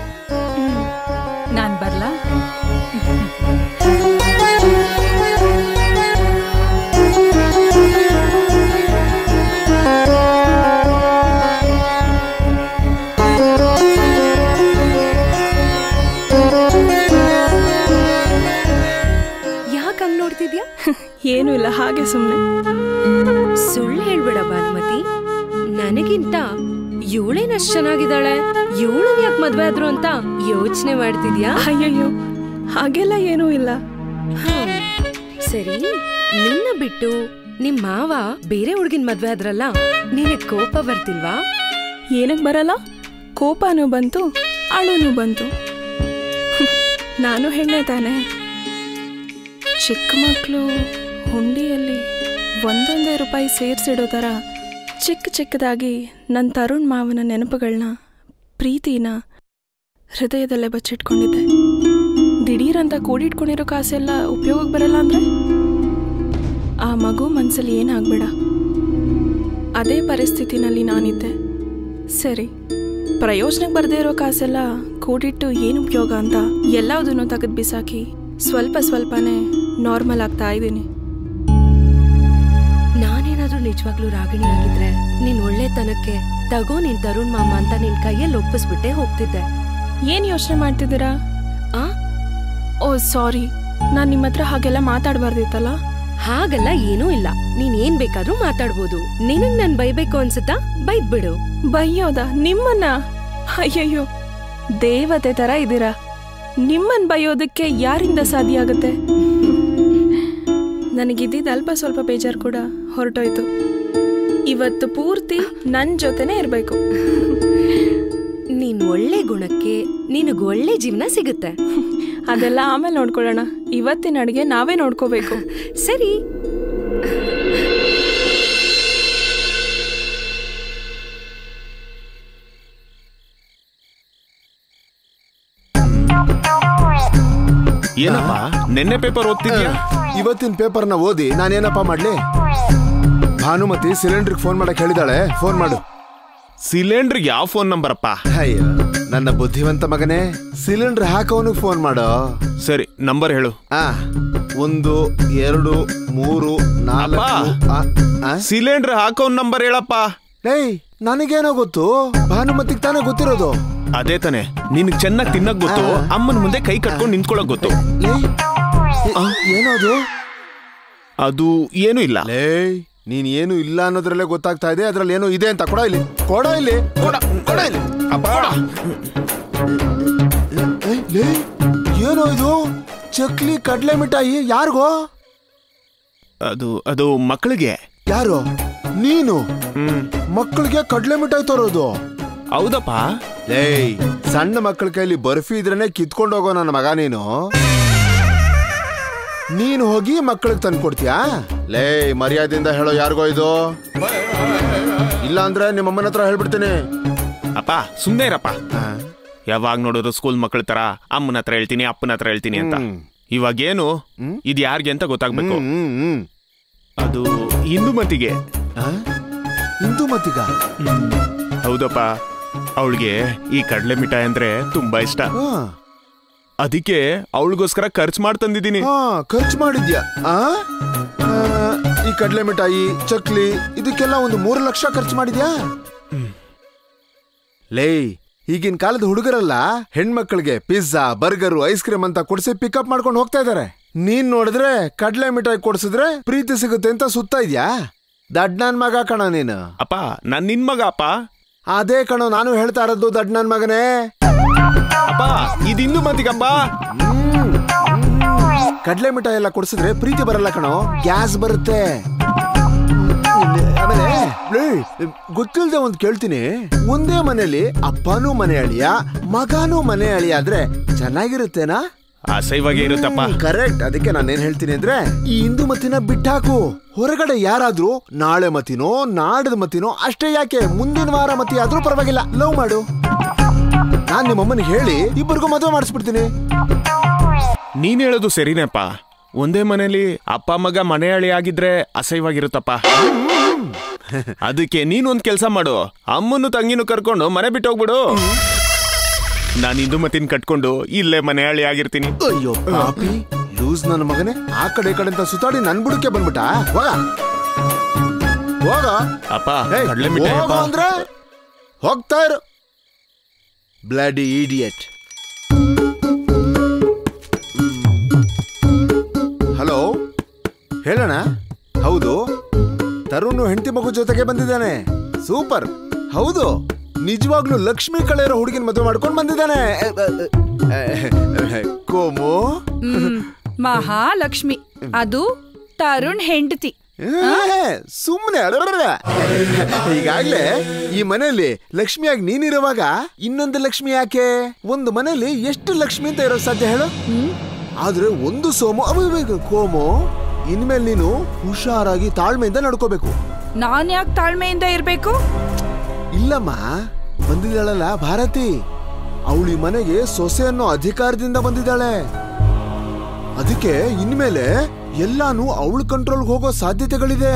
ನಾನ್ ಬರ್ಲಾ ಯಾಕೆ ಹಂಗ್ ನೋಡ್ತಿದ್ಯಾ ಏನೂ ಇಲ್ಲ ಹಾಗೆ ಸುಮ್ಮನೆ ಸುಳ್ಳು ಹೇಳ್ಬೇಡ ಭಾನುಮತಿ ನನಗಿಂತ ಇವಳೇನಷ್ಟ್ ಚೆನ್ನಾಗಿದ್ದಾಳೆ ಇವಳು ಯಾಕೆ ಮದ್ವೆ ಆದ್ರು ಅಂತ ಯೋಚನೆ ಮಾಡ್ತಿದ್ಯಾ ಅಯ್ಯಯ್ಯೋ ಹಾಗೆಲ್ಲ ಏನೂ ಇಲ್ಲ ಹ್ಮ್. ಸರಿ ನಿನ್ನ ಬಿಟ್ಟು ನಿಮ್ ಮಾವ ಬೇರೆ ಹುಡ್ಗಿನ್ ಮದ್ವೆ ಆದ್ರಲ್ಲ ನಿನಗ್ ಕೋಪ ಬರ್ತಿಲ್ವಾ ಏನಕ್ಕೆ ಬರಲ್ಲ ಕೋಪನೂ ಬಂತು ಅಳುನೂ ಬಂತು ನಾನು ಹೆಣ್ಣೆ ತಾನೆ ಚಿಕ್ಕ ಮಕ್ಕಳು ಹುಂಡಿಯಲ್ಲಿ ಒಂದೊಂದೇ ರೂಪಾಯಿ ಸೇರಿಸಿಡೋ ಥರ ಚಿಕ್ಕ ಚಿಕ್ಕದಾಗಿ ನನ್ನ ತರುಣ್ ಮಾವನ ನೆನಪುಗಳನ್ನ ಪ್ರೀತಿನ ಹೃದಯದಲ್ಲೇ ಬಚ್ಚಿಟ್ಕೊಂಡಿದ್ದೆ ದಿಢೀರಂತ ಕೂಡಿಟ್ಕೊಂಡಿರೋ ಕಾಸೆಲ್ಲ ಉಪಯೋಗಕ್ಕೆ ಬರಲ್ಲ ಅಂದರೆ ಆ ಮಗು ಮನಸ್ಸಲ್ಲಿ ಏನಾಗಬೇಡ ಅದೇ ಪರಿಸ್ಥಿತಿನಲ್ಲಿ ನಾನಿದ್ದೆ ಸರಿ ಪ್ರಯೋಜನಕ್ಕೆ ಬರದೇ ಇರೋ ಕಾಸೆಲ್ಲ ಕೂಡಿಟ್ಟು ಏನು ಉಪಯೋಗ ಅಂತ ಎಲ್ಲದನ್ನು ತೆಗೆದು ಬಿಸಾಕಿ ಸ್ವಲ್ಪ ಸ್ವಲ್ಪನೇ ನಾರ್ಮಲ್ ಆಗ್ತಾ ಇದ್ದೀನಿ ನಾನೇನಾದ್ರೂ ನಿಜವಾಗ್ಲೂ ರಾಗಿಣಿ ಆಗಿದ್ರೆ ನೀನ್ ಒಳ್ಳೆತನಕ್ಕೆ ತಗೋ ನಿನ್ ತರುಣ್ ಮಾಮ ಅಂತ ನಿನ್ ಕೈಯಲ್ಲಿ ಒಪ್ಪಿಸ್ಬಿಟ್ಟೆ ಹೋಗ್ತಿದ್ದೆ ಏನ್ ಯೋಚನೆ ಮಾಡ್ತಿದ್ದೀರಾ ಆ ಓ ಸಾರಿ ನಾನು ನಿಮ್ಮ ಹತ್ರ ಹಾಗೆಲ್ಲ ಮಾತಾಡಬಾರ್ದಿತ್ತಲ್ಲ ಹಾಗಲ್ಲ ಏನೂ ಇಲ್ಲ ನೀನ್ ಏನ್ ಬೇಕಾದ್ರೂ ಮಾತಾಡ್ಬೋದು ನಿನಗ್ ನನ್ ಬೈಬೇಕು ಅನ್ಸುತ್ತಾ ಬೈದ್ಬಿಡು ಬೈಯೋದ ನಿಮ್ಮನ್ನ ಅಯ್ಯಯ್ಯೋ ದೇವತೆ ತರ ಇದ್ದೀರಾ ನಿಮ್ಮನ್ ಬೈಯೋದಕ್ಕೆ ಯಾರಿಂದ ಸಾಧ್ಯ ಆಗುತ್ತೆ ನನಗಿದ್ದಿದ್ದು ಅಲ್ಪ ಸ್ವಲ್ಪ ಬೇಜಾರು ಕೂಡ ಹೊರಟೋಯ್ತು ಇವತ್ತು ಪೂರ್ತಿ ನನ್ ಜೊತೆನೇ ಇರ್ಬೇಕು ನೀನ್ ಒಳ್ಳೆ ಗುಣಕ್ಕೆ ನಿನಗ್ ಒಳ್ಳೆ ಜೀವನ ಸಿಗುತ್ತೆ ಅದೆಲ್ಲ ಆಮೇಲೆ ನೋಡ್ಕೊಳ್ಳೋಣ ಇವತ್ತಿನ ಅಡುಗೆ ನಾವೇ ನೋಡ್ಕೋಬೇಕು ಸರಿ ಏನಪ್ಪ ನಿನ್ನೆ ಪೇಪರ್ ಓದ್ತಿದ್ಯಾ ಇವತ್ತಿನ ಪೇಪರ್ನ ಓದಿ ನಾನೇನಪ್ಪ ಮಾಡ್ಲಿ ಭಾನುಮತಿ ಸಿಲಿಂಡರ್ಗೆ ಫೋನ್ ಮಾಡಕ್ ಹೇಳಿದಾಳೆ ಫೋನ್ ಮಾಡು ಸಿಲಿಂಡರ್ ಯಾವ ಫೋನ್ ನಂಬರ್ ಅಪ್ಪ ಅಯ್ಯೋ ನನ್ನ ಬುದ್ಧಿವಂತ ಮಗನೇ ಸಿಲಿಂಡರ್ ಹಾಕೋನು ಫೋನ್ ಮಾಡೋ ಸರಿ ನಂಬರ್ ಹೇಳು ಆ ಒಂದು ಎರಡು ಮೂರು ನಾಲ್ಕು ಆ, ಆ? ಸಿಲಿಂಡರ್ ಹಾಕೋ ನಂಬರ್ ಹೇಳಪ್ಪ ಏಯ್ ನನಗೇನೋ ಗೊತ್ತು ಭಾನುಮತಿಗ್ ತಾನೇ ಗೊತ್ತಿರೋದು ಅದೇ ತಾನೆ ನಿನಗ್ ಚೆನ್ನಾಗಿ ತಿನ್ನಕ್ ಗೊತ್ತು ಅಮ್ಮನ ಮುಂದೆ ಕೈ ಕಟ್ಕೊಂಡು ನಿಂತ್ಕೊಳಕ್ ಗೊತ್ತು ಏನದು ಅದು ಏನು ಇಲ್ಲ ಲೇ ನೀನ್ ಏನು ಇಲ್ಲ ಅನ್ನೋದ್ರಲ್ಲೇ ಗೊತ್ತಾಗ್ತಾ ಇದೆ ಅದ್ರಲ್ಲಿ ಏನೋ ಇದೆ ಅಂತ ಕೊಡ ಇಲ್ಲಿ ಕೊಡ ಇಲ್ಲಿ ಕೊಡ ಕೊಡ ಇಲ್ಲಿ ಏಯ್, ಲೇ, ಏನೋ ಇದು ಚಕ್ಲಿ ಕಡ್ಲೆ ಮಿಠಾಯಿ ಯಾರಿಗೋ ಅದು ಅದು ಮಕ್ಕಳಿಗೆ ಯಾರು ನೀನು ಮಕ್ಕಳಿಗೆ ಕಡ್ಲೆ ಮಿಠಾಯಿ ತರೋದು ಹೌದಪ್ಪ ಏಯ್ ಸಣ್ಣ ಮಕ್ಕಳ ಕೈಲಿ ಬರ್ಫಿ ಇದ್ರೇನೆ ಕಿತ್ಕೊಂಡು ಹೋಗೋ ನನ್ನ ಮಗ ನೀನು ನೀನು ಹೋಗಿ ಮಕ್ಕಳಿಗೆ ತಂದು ಕೊಡ್ತೀಯಾ ಲೇ ಮರ್ಯಾದೆಯಿಂದ ಹೇಳೋ ಯಾರಿಗೋ ಇದು ಇಲ್ಲ ಅಂದ್ರೆ ನಿಮ್ಮ ಅಮ್ಮನ ಹತ್ರ ಹೇಳ್ಬಿಡ್ತೀನಿ ಅಪ್ಪ ಸುಮ್ನೆ ಇರಪ್ಪ ಯಾವಾಗ ನೋಡಿದ್ರು ಸ್ಕೂಲ್ ಮಕ್ಕಳ ತರ ಅಮ್ಮನ ಹತ್ರ ಹೇಳ್ತೀನಿ ಅಪ್ಪನ ಹತ್ರ ಹೇಳ್ತೀನಿ ಅಂತ ಇವಾಗ ಏನು ಇದು ಯಾರಿಗೆ ಅಂತ ಗೊತ್ತಾಗ್ಬೇಕು ಅದು ಇಂದುಮತಿಗೆ ಇಂದುಮತಿಗ ಹೌದಪ್ಪ ಅವಳಿಗೆ ಈ ಕಡಲೆ ಮಿಠಾಯಿ ಅಂದ್ರೆ ತುಂಬಾ ಇಷ್ಟ ಅದಕ್ಕೆ ಅವಳಿಗೋಸ್ಕರ ಖರ್ಚು ಮಾಡಿ ತಂದಿದ್ದೀನಿ ಹಾ ಖರ್ಚು ಮಾಡಿದ್ಯಾ ಆ? ಆ, ಈ ಕಡಲೆ ಮಿಠಾಯಿ ಚಕ್ಲಿ ಇದಕ್ಕೆಲ್ಲ ಒಂದು ಮೂರು ಲಕ್ಷ ಖರ್ಚು ಮಾಡಿದ್ಯಾ ಲೇ ಈಗಿನ ಕಾಲದ ಹುಡುಗರಲ್ಲ ಹೆಣ್ಮಕ್ಳಿಗೆ ಪಿಜ್ಜಾ ಬರ್ಗರ್ ಐಸ್ ಕ್ರೀಮ್ ಅಂತ ಕೊಡ್ಸಿ ಪಿಕಪ್ ಮಾಡ್ಕೊಂಡು ಹೋಗ್ತಾ ಇದಾರೆ ನೀನ್ ನೋಡಿದ್ರೆ ಕಡಲೆ ಮಿಠಾಯಿ ಕೊಡ್ಸಿದ್ರೆ ಪ್ರೀತಿ ಸಿಗುತ್ತೆ ಅಂತ ಸುತ್ತಾ ಇದ್ಯಾ ದಡ್ ನನ್ ಮಗ ಕಣ ನೀನು ಅಪ್ಪ ನಾನ್ ನಿನ್ ಮಗ ಅಪ್ಪ ಅದೇ ಕಣೋ ನಾನು ಹೇಳ್ತಾ ಇರೋದು ದಡ್ ನನ್ ಮಗನೇ ಅಪ್ಪ ಇದಿನ್ನು ಮತ್ತಿಗಪ್ಪ ಕಡಲೆ ಮಿಠಾಯಿ ಎಲ್ಲ ಕೊಡ್ಸಿದ್ರೆ ಪ್ರೀತಿ ಬರಲ್ಲ ಕಣೋ ಗ್ಯಾಸ್ ಬರುತ್ತೆ ಆಮೇಲೆ ಲೇ, ಗೊತ್ತಿಲ್ದೆ ಒಂದ್ ಕೇಳ್ತೀನಿ ಒಂದೇ ಮನೇಲಿ ಅಪ್ಪನೂ ಮನೆ ಅಳಿಯ ಮಗನೂ ಮನೆ ಅಳಿಯ ಆದ್ರೆ ಚೆನ್ನಾಗಿರುತ್ತೇನಾ ಅಸಹ್ಯವಾಗೇ ಇರುತ್ತಪ್ಪ ಕರೆಕ್ಟ್ ಅದಕ್ಕೆ ನಾನು ಏನ್ ಹೇಳ್ತೀನಿ ಅಂದ್ರೆ ಈ ಹಿಂದೂ ಮತಿನ ಬಿಟ್ಟಾಕು ಹೊರಗಡೆ ಯಾರಾದ್ರೂ ನಾಳೆ ಮತಿನೋ ನಾಡದ ಮತಿನೋ ಅಷ್ಟೇ ಯಾಕೆ ಮುಂದಿನ ವಾರ ಮತಿ ಆದ್ರೂ ಪರವಾಗಿಲ್ಲ ಲವ್ ಮಾಡು ನಾನ್ ನಿಮ್ಮಮ್ಮನಿಗೆ ಹೇಳಿ ಇಬ್ಬರಿಗೂ ಮದುವೆ ಮಾಡಿಸ್ಬಿಡ್ತೀನಿ ನೀನ್ ಹೇಳೋದು ಸರಿನೇಪ್ಪ ಒಂದೇ ಮನೇಲಿ ಅಪ್ಪ ಮಗ ಮನೆ ಹಳಿ ಆಗಿದ್ರೆ ಅಸಹ್ಯವಾಗಿರುತ್ತಪ್ಪ ಅದಕ್ಕೆ ನೀನೊಂದ್ ಕೆಲ್ಸ ಮಾಡು ಅಮ್ಮನ್ನು ತಂಗಿನೂ ಕರ್ಕೊಂಡು ಮನೆ ಬಿಟ್ಟು ಹೋಗ್ಬಿಡು ನಾನು ಇಂದು ಮತ್ತಿನ ಕಟ್ಕೊಂಡು ಇಲ್ಲೇ ಮನೆ ಹಳಿ ಆಗಿರ್ತೀನಿ ಅಯ್ಯೋ ಪಾಪಿ ಲೂಸ್ ನನ್ನ ಮಗನೇ ಆ ಕಡೆ ಈ ಕಡೆ ಅಂತ ಸುತ್ತಾಡಿ ನನ್ ಬುಡಕ್ಕೆ ಬಂದ್ಬಿಟ್ಟ ಹೋಗ ಹೋಗ ಅಪ್ಪ ಏಯ್, ಕಡ್ಲೆ ಮಿಠಾಯಿ ಹೋಗು ಅಪ್ಪ. ಅಂದ್ರೆ ಹೋಗ್ತಾ ಇರು ಬ್ಲಡಿ ಇಡಿಯಟ್ ಹಲೋ ಹೇಳೋಣ ಹೌದು ತರುಣ್ ಹೆಂಡತಿ ಮಗು ಜೊತೆಗೆ ಬಂದಿದ್ದಾನೆ ಸೂಪರ್ ಹೌದು ನಿಜವಾಗ್ಲೂ ಲಕ್ಷ್ಮಿ ಕಳೆ ಇರೋ ಹುಡುಗಿನ ಮದುವೆ ಮಾಡ್ಕೊಂಡು ಬಂದಿದ್ದಾನೆ ಎ, ಎ, ಎ, ಎ, ಕೋಮು ಹ್ಮ್. ಮಹಾಲಕ್ಷ್ಮಿ ಅದು ತರುಣ್ ಹೆಂಡತಿ ಸುಮ್ಮನೆ ಈಗಾಗ್ಲೇ ಈ ಮನೆಯಲ್ಲಿ ಲಕ್ಷ್ಮಿಯಾಗಿ ನೀನಿರುವಾಗ ಇನ್ನೊಂದು ಲಕ್ಷ್ಮಿ ಯಾಕೆ ಒಂದು ಮನೆಯಲ್ಲಿ ಎಷ್ಟು ಲಕ್ಷ್ಮಿ ಅಂತ ಇರೋ ಸಾಧ್ಯ ಹೇಳು ಆದ್ರೆ ಒಂದು ಸೋಮು ಅವ ಕೋಮು ಇನ್ಮೇಲೆ ನೀನು ಹುಷಾರಾಗಿ ತಾಳ್ಮೆಯಿಂದ ನಡ್ಕೋಬೇಕು ನಾನ್ ಯಾಕೆ ತಾಳ್ಮೆಯಿಂದ ಇರ್ಬೇಕು ಇಲ್ಲಮ್ಮ ಬಂದಿದ್ದಾಳಲ್ಲ ಭಾರತಿ ಅವಳು ಈ ಮನೆಗೆ ಸೊಸೆ ಅನ್ನೋ ಅಧಿಕಾರದಿಂದ ಬಂದಿದ್ದಾಳೆ ಅದಕ್ಕೆ ಇನ್ಮೇಲೆ ಎಲ್ಲಾನು ಅವಳ ಕಂಟ್ರೋಲ್ ಹೋಗೋ ಸಾಧ್ಯತೆಗಳಿದೆ